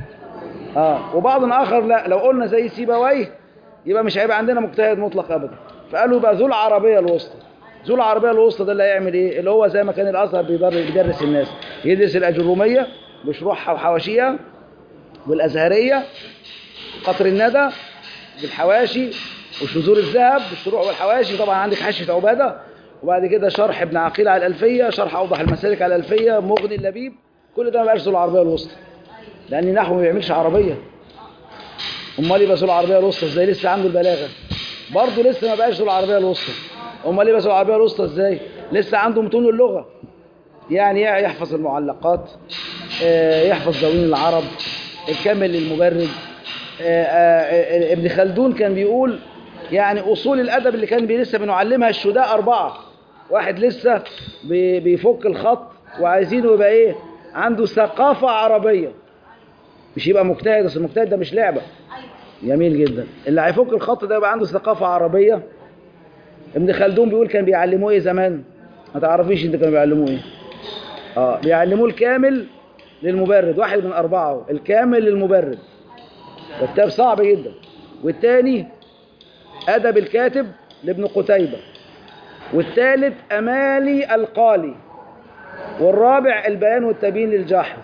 اه وبعض اخر لا لو قلنا زي سيبويه يبقى مش هيبقى عندنا مجتهد مطلق ابدا فقالوا يبقى ذو العربيه الوسطى ذو العربيه الوسطى ده اللي هيعمل ايه اللي هو زي ما كان الازهر بيدر- بيدرس الناس يدرس الاجروميه بشروحها وحواشيها والازهريه قطر الندى بالحواشي وشذور الذهب بالشروح والحواشي طبعا عندك حاشيه عباده وبعد كده شرح ابن عقيل على الالفيه شرح اوضح المسالك على الالفيه مغني اللبيب كل ده ما بقاش ذو العربيه الوسطى لان نحو ما بيعملش عربيه امال يبقى ذو العربيه الوسطى ازاي لسه عنده البلاغه برضه لسه ما بقاش ذو العربيه الوسطى امال يبقى ذو العربيه الوسطى ازاي لسه عنده متون اللغه يعني يحفظ المعلقات آه، يحفظ دواوين العرب الكامل للمبرد آه، آه، ابن خلدون كان بيقول يعني اصول الادب اللي كان بي- لسه بنعلمها الشداء اربعه واحد لسه بي- بيفك الخط وعايزينه يبقى ايه عنده ثقافه عربيه مش يبقى مجتهد اصل المجتهد ده مش لعبه جميل جدا اللي هيفك الخط ده يبقى عنده ثقافه عربيه ابن خلدون بيقول كان بيعلموه ايه زمان ما تعرفيش انت كانوا بيعلموه ايه اه بيعلموه الكامل للمبرد واحد من اربعه الكامل للمبرد ده كتاب صعب جدا والتاني ادب الكاتب لابن قتيبة والثالث امالي القالي والرابع البيان والتبيين للجاحظ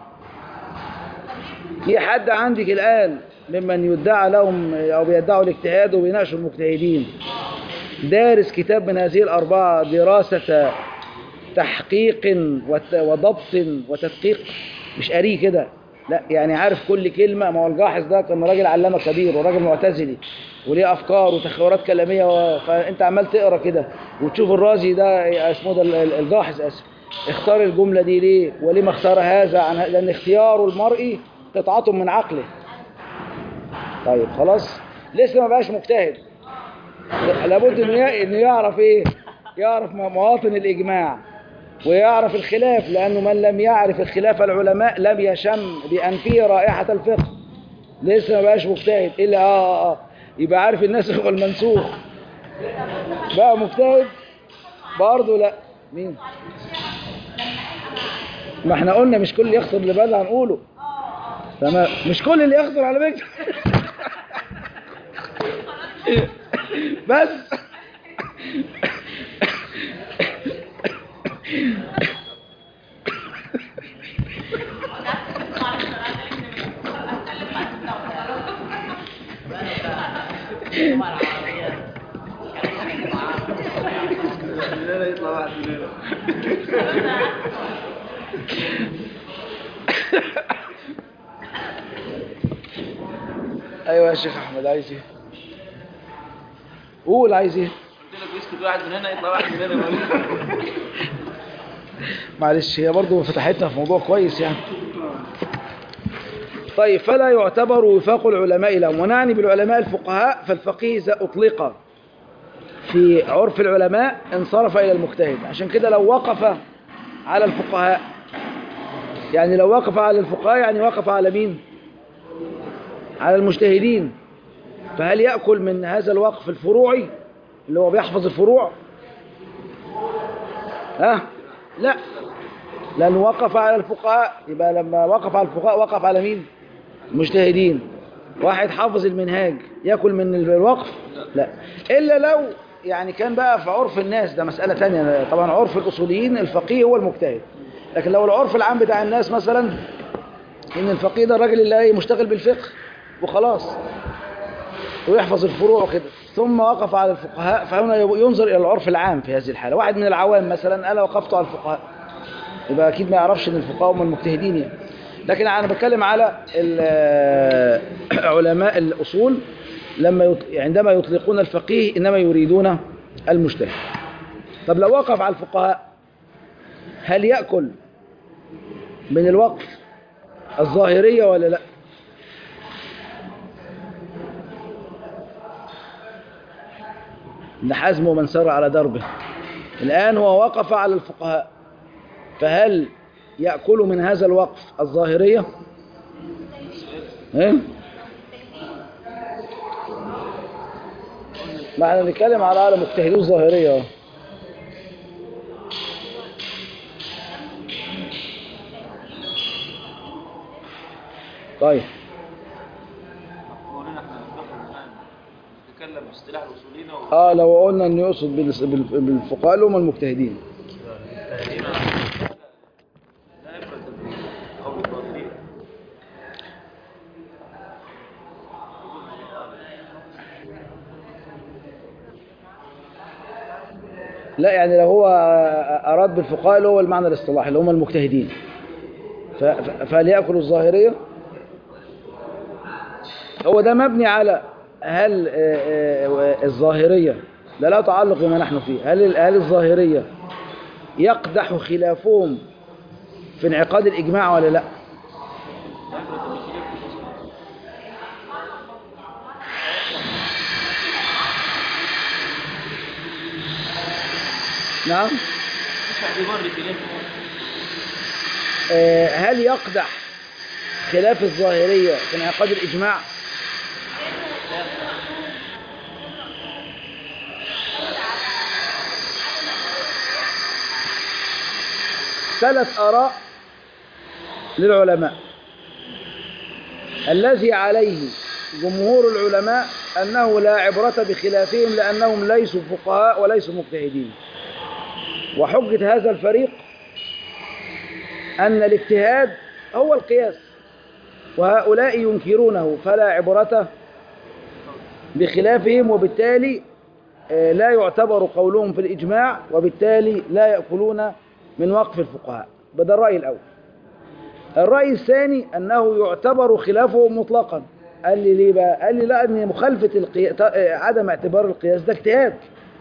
في حد عندك الان ممن يدعى لهم او بيدعوا الاجتهاد وبيناقشوا المجتهدين دارس كتاب من هذه الاربعه دراسه تحقيق وت- وضبط وتدقيق مش قاريه كده لا يعني عارف كل كلمة ما هو الجاحظ ده كان راجل علامة كبير وراجل معتزلي وليه أفكار وتخيلات كلامية و... فأنت عمال تقرا كده وتشوف الرازي ده اسمه ده ال- ال- الجاحظ آسف اختار الجملة دي ليه وليه ما اختار هذا عن ه- لأن اختياره المرئي قطعة من عقله طيب خلاص لسه ما بقاش مجتهد لابد انه ي- انه يعرف ايه يعرف م- مواطن الاجماع ويعرف الخلاف لانه من لم يعرف الخلاف العلماء لم يشم بانفه رائحه الفقه لسه ما بقاش مجتهد الا اه اه, آه. يبقى عارف الناسخ والمنسوخ بقى مجتهد برضه لا مين ما احنا قلنا مش كل اللي يخطر اللي بالنا هنقوله تمام مش كل اللي يخطر على فكره بس اللغة العربية كانت معاه من هنا يطلع واحد من هنا ايوه يا شيخ احمد عايز ايه قول عايز ايه قلت لك يسكت واحد من هنا يطلع واحد من هنا معلش هي برضه فتحتنا في موضوع كويس يعني طيب فلا يعتبر وفاق العلماء لهم ونعني بالعلماء الفقهاء فالفقيه إذا أطلق في عرف العلماء انصرف إلى المجتهد عشان كده لو وقف على الفقهاء يعني لو وقف على الفقهاء يعني وقف على مين على المجتهدين فهل يأكل من هذا الوقف الفروعي اللي هو بيحفظ الفروع ها لا لأنه وقف على الفقهاء يبقى لما وقف على الفقهاء وقف على مين مجتهدين واحد حافظ المنهاج يأكل من الوقف لا إلا لو يعني كان بقى في عرف الناس ده مسألة تانية طبعا عرف الأصوليين الفقيه هو المجتهد لكن لو العرف العام بتاع الناس مثلا إن الفقيه ده الراجل اللي إيه مشتغل بالفقه وخلاص ويحفظ الفروع وكده ثم وقف على الفقهاء فهنا ينظر إلى العرف العام في هذه الحالة واحد من العوام مثلا أنا وقفت على الفقهاء يبقى أكيد ما يعرفش إن الفقهاء هم المجتهدين يعني لكن أنا بتكلم على ال- علماء الأصول لما يط... عندما يطلقون الفقيه إنما يريدون المجتهد طب لو وقف على الفقهاء هل يأكل من الوقف الظاهرية ولا لا ابن حزم ومن سار على دربه الآن هو وقف على الفقهاء فهل يأكل من هذا الوقف الظاهرية ايه ما احنا بنتكلم على على مجتهدين الظاهرية اهو. طيب مولانا احنا بناخد الان نتكلم باصطلاح الاصوليين و اه لو قلنا انه يقصد بالس- بال- بالفقهاء اللي هم المجتهدين لا يفرد او بالظاهرين لا يعني لو هو أراد بالفقهاء اللي هو المعنى الاصطلاحي اللي هم المجتهدين ف- ف- فهل يأكل الظاهرية هو ده مبني على هل آه، آه، الظاهرية ده لا تعلق بما نحن فيه هل هل الظاهرية يقدح خلافهم في انعقاد الإجماع ولا لا نعم مش اعتبار لخلاف آه، هل يقدح خلاف الظاهرية في انعقاد الإجماع ثلاث آراء للعلماء الذي عليه جمهور العلماء أنه لا عبرة بخلافهم لأنهم ليسوا فقهاء وليسوا مجتهدين وحجة هذا الفريق أن الاجتهاد هو القياس وهؤلاء ينكرونه فلا عبرة بخلافهم وبالتالي آه، لا يعتبر قولهم في الإجماع وبالتالي لا يأكلون من وقف الفقهاء بدأ الرأي الأول الرأي الثاني أنه يعتبر خلافهم مطلقا قال لي ليه بقى؟ قال لي لا أن مخالفة القياس عدم اعتبار القياس ده اجتهاد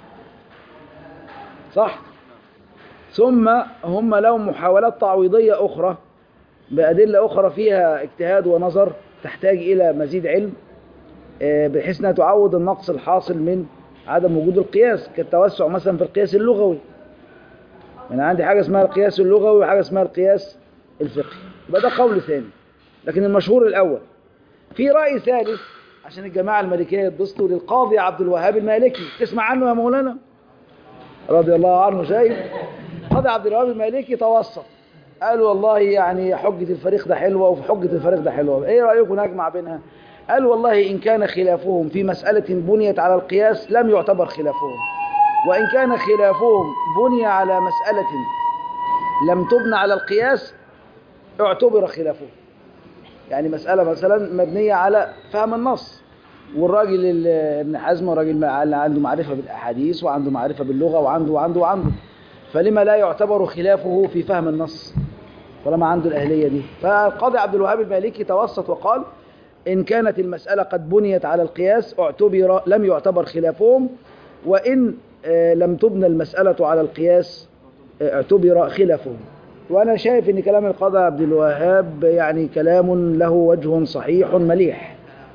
صح ثم هم لهم محاولات تعويضية أخرى بأدلة أخرى فيها اجتهاد ونظر تحتاج إلى مزيد علم آه، بحيث أنها تعوض النقص الحاصل من عدم وجود القياس كالتوسع مثلا في القياس اللغوي أنا عندي حاجة اسمها القياس اللغوي وحاجة اسمها القياس الفقهي يبقى ده قول ثاني لكن المشهور الأول في رأي ثالث عشان الجماعة المالكية يتبسطوا للقاضي عبد الوهاب المالكي تسمع عنه يا مولانا رضي الله عنه شيء قاضي عبد الوهاب المالكي توسط قال والله يعني حجة الفريق ده حلوة وفي حجة الفريق ده حلوة ايه رأيكم نجمع بينها قال والله إن كان خلافهم في مسألة بنيت على القياس لم يعتبر خلافهم وإن كان خلافهم بني على مسألة لم تبنى على القياس اعتبر خلافهم يعني مسألة مثلا مبنية على فهم النص والراجل ال- ابن حزم راجل ما- اللي عنده معرفة بالأحاديث وعنده معرفة باللغة وعنده وعنده وعنده فلما لا يعتبر خلافه في فهم النص طالما عنده الأهلية دي فالقاضي عبد الوهاب المالكي توسط وقال إن كانت المسألة قد بنيت على القياس اعتبر لم يعتبر خلافهم وإن آه، لم تبنى المسألة على القياس آه، اعتبر خلافهم وأنا شايف إن كلام القاضي عبد الوهاب يعني كلام له وجه صحيح مليح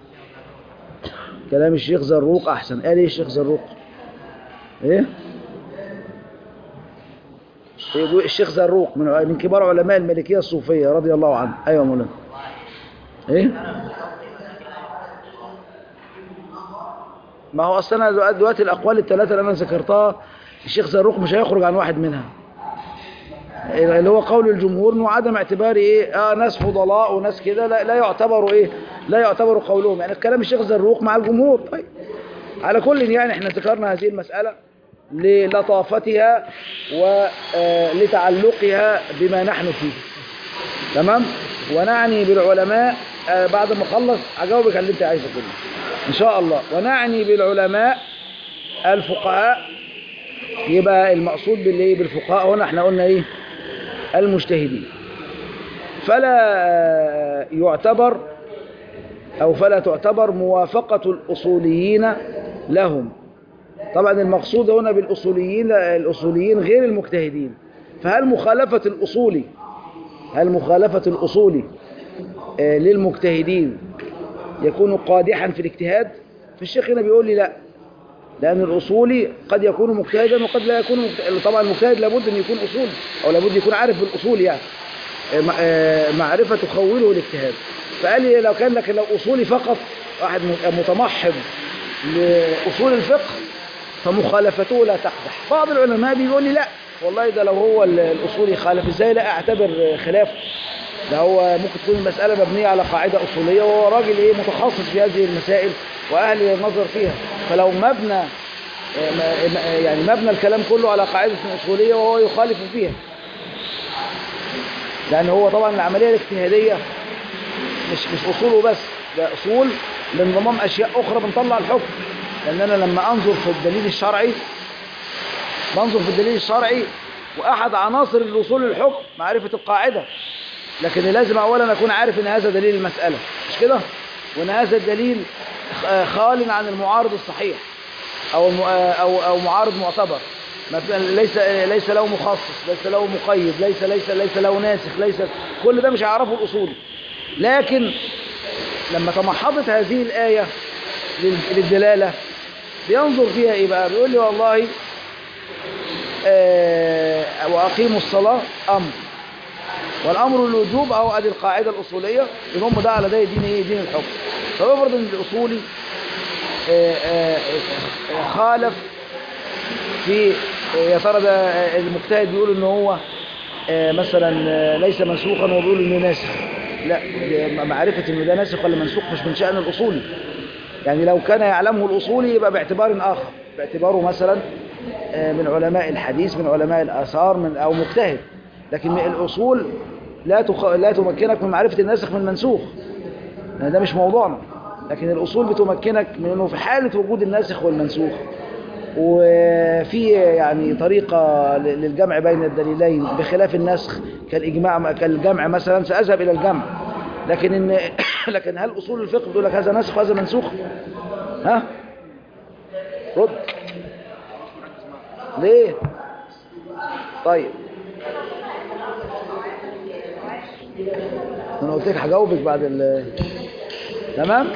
كلام الشيخ زروق أحسن قال إيه الشيخ زروق إيه يقول الشيخ زروق من من كبار علماء المالكية الصوفية رضي الله عنه أيوة يا مولانا إيه ما هو أصلا أنا دلوقتي الأقوال الثلاثة اللي أنا ذكرتها الشيخ زروق مش هيخرج عن واحد منها اللي هو قول الجمهور انه عدم اعتبار ايه اه ناس فضلاء وناس كده لا, لا يعتبروا ايه لا يعتبروا قولهم يعني كلام الشيخ زروق مع الجمهور طيب على كل يعني احنا ذكرنا هذه المسألة للطافتها ولتعلقها بما نحن فيه تمام ونعني بالعلماء آه بعد ما اخلص هجاوبك على اللي انت عايزه كله ان شاء الله ونعني بالعلماء الفقهاء يبقى المقصود بالايه بالفقهاء هنا احنا قلنا ايه المجتهدين فلا يعتبر أو فلا تعتبر موافقة الأصوليين لهم طبعا المقصود هنا بالأصوليين الأصوليين غير المجتهدين فهل مخالفة الأصولي هل مخالفة الأصولي آه، للمجتهدين يكون قادحا في الاجتهاد فالشيخ هنا بيقول لي لا لأن الأصولي قد يكون مجتهدا وقد لا يكون مجتهدا طبعا المجتهد لابد أن يكون أصول أو لابد يكون عارف بالأصول يعني آه، م- آه، معرفة تخوله الاجتهاد فقال لي لو كان لك لو أصولي فقط واحد م- متمحض لأصول الفقه فمخالفته لا تقدح بعض العلماء بيقول لي لا والله ده لو هو ال- الأصولي خالف ازاي لا اعتبر خلافه ده هو ممكن تكون المسألة مبنية على قاعدة أصولية وهو راجل إيه متخصص في هذه المسائل وأهل النظر فيها فلو مبنى آه، م- م- يعني مبنى الكلام كله على قاعدة أصولية وهو يخالف فيها لأن هو طبعا العملية الاجتهادية مش مش أصوله بس ده أصول لانضمام أشياء أخرى بنطلع الحكم لأن أنا لما أنظر في الدليل الشرعي بنظر في الدليل الشرعي وأحد عناصر الوصول للحكم معرفة القاعدة لكن لازم أولا أكون عارف أن هذا دليل المسألة مش كده؟ وأن هذا الدليل خ- خال عن المعارض الصحيح أو الم- أو أو معارض معتبر مثلا ليس ليس له مخصص ليس له مقيد ليس ليس ليس له ناسخ ليس كل ده مش هيعرفه الأصول لكن لما تمحضت هذه الآية لل- للدلالة بينظر فيها إيه بقى بيقول لي والله آه وأقيموا الصلاة أمر والأمر الوجوب أو أدي القاعدة الأصولية يضم ده على ده دين إيه دين الحكم فبفرض أن الأصولي آه، آه، آه، خالف في آه، يا ترى ده آه، المجتهد بيقول ان هو آه، مثلا آه، ليس منسوخا وبيقول انه ناسخ لا ده معرفة انه ده ناسخ ولا منسوخ مش من شأن الأصولي يعني لو كان يعلمه الأصولي يبقى باعتبار آخر باعتباره مثلا آه، من علماء الحديث من علماء الآثار من أو مجتهد لكن من الأصول لا تخ... لا تمكنك من معرفة الناسخ من المنسوخ لأن ده مش موضوعنا لكن الأصول بتمكنك من أنه في حالة وجود الناسخ والمنسوخ وفي يعني طريقة ل- للجمع بين الدليلين بخلاف النسخ كالإجماع كالجمع مثلا سأذهب إلى الجمع لكن إن لكن هل أصول الفقه بتقول لك هذا ناسخ وهذا منسوخ ها رد ليه طيب انا قلت لك هجاوبك بعد ال تمام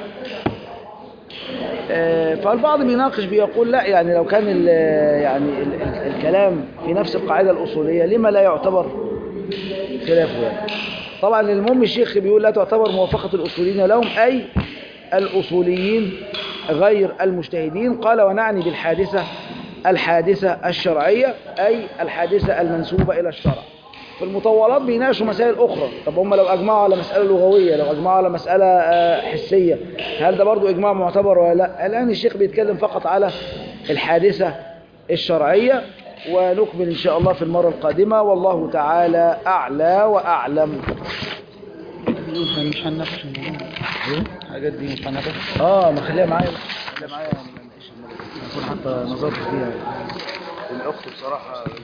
آه، فالبعض بيناقش بيقول لا يعني لو كان ال يعني ال ال الكلام في نفس القاعدة الأصولية لما لا يعتبر خلافه يعني طبعا المهم الشيخ بيقول لا تعتبر موافقة الأصوليين لهم أي الأصوليين غير المجتهدين قال ونعني بالحادثة الحادثة الشرعية أي الحادثة المنسوبة إلى الشرع في المطولات بيناقشوا مسائل أخرى طب هم لو أجمعوا على مسألة لغوية لو أجمعوا على مسألة آه، حسية هل ده برضو إجماع معتبر ولا لا الآن الشيخ بيتكلم فقط على الحادثة الشرعية ونكمل إن شاء الله في المرة القادمة والله تعالى أعلى وأعلم مش هنناقش الموضوع الحاجات دي مش هنناقش اه ما خليها معايا خليها معايا ما نناقش المرة دي. نكون حتى نظرت فيها الأخت بصراحة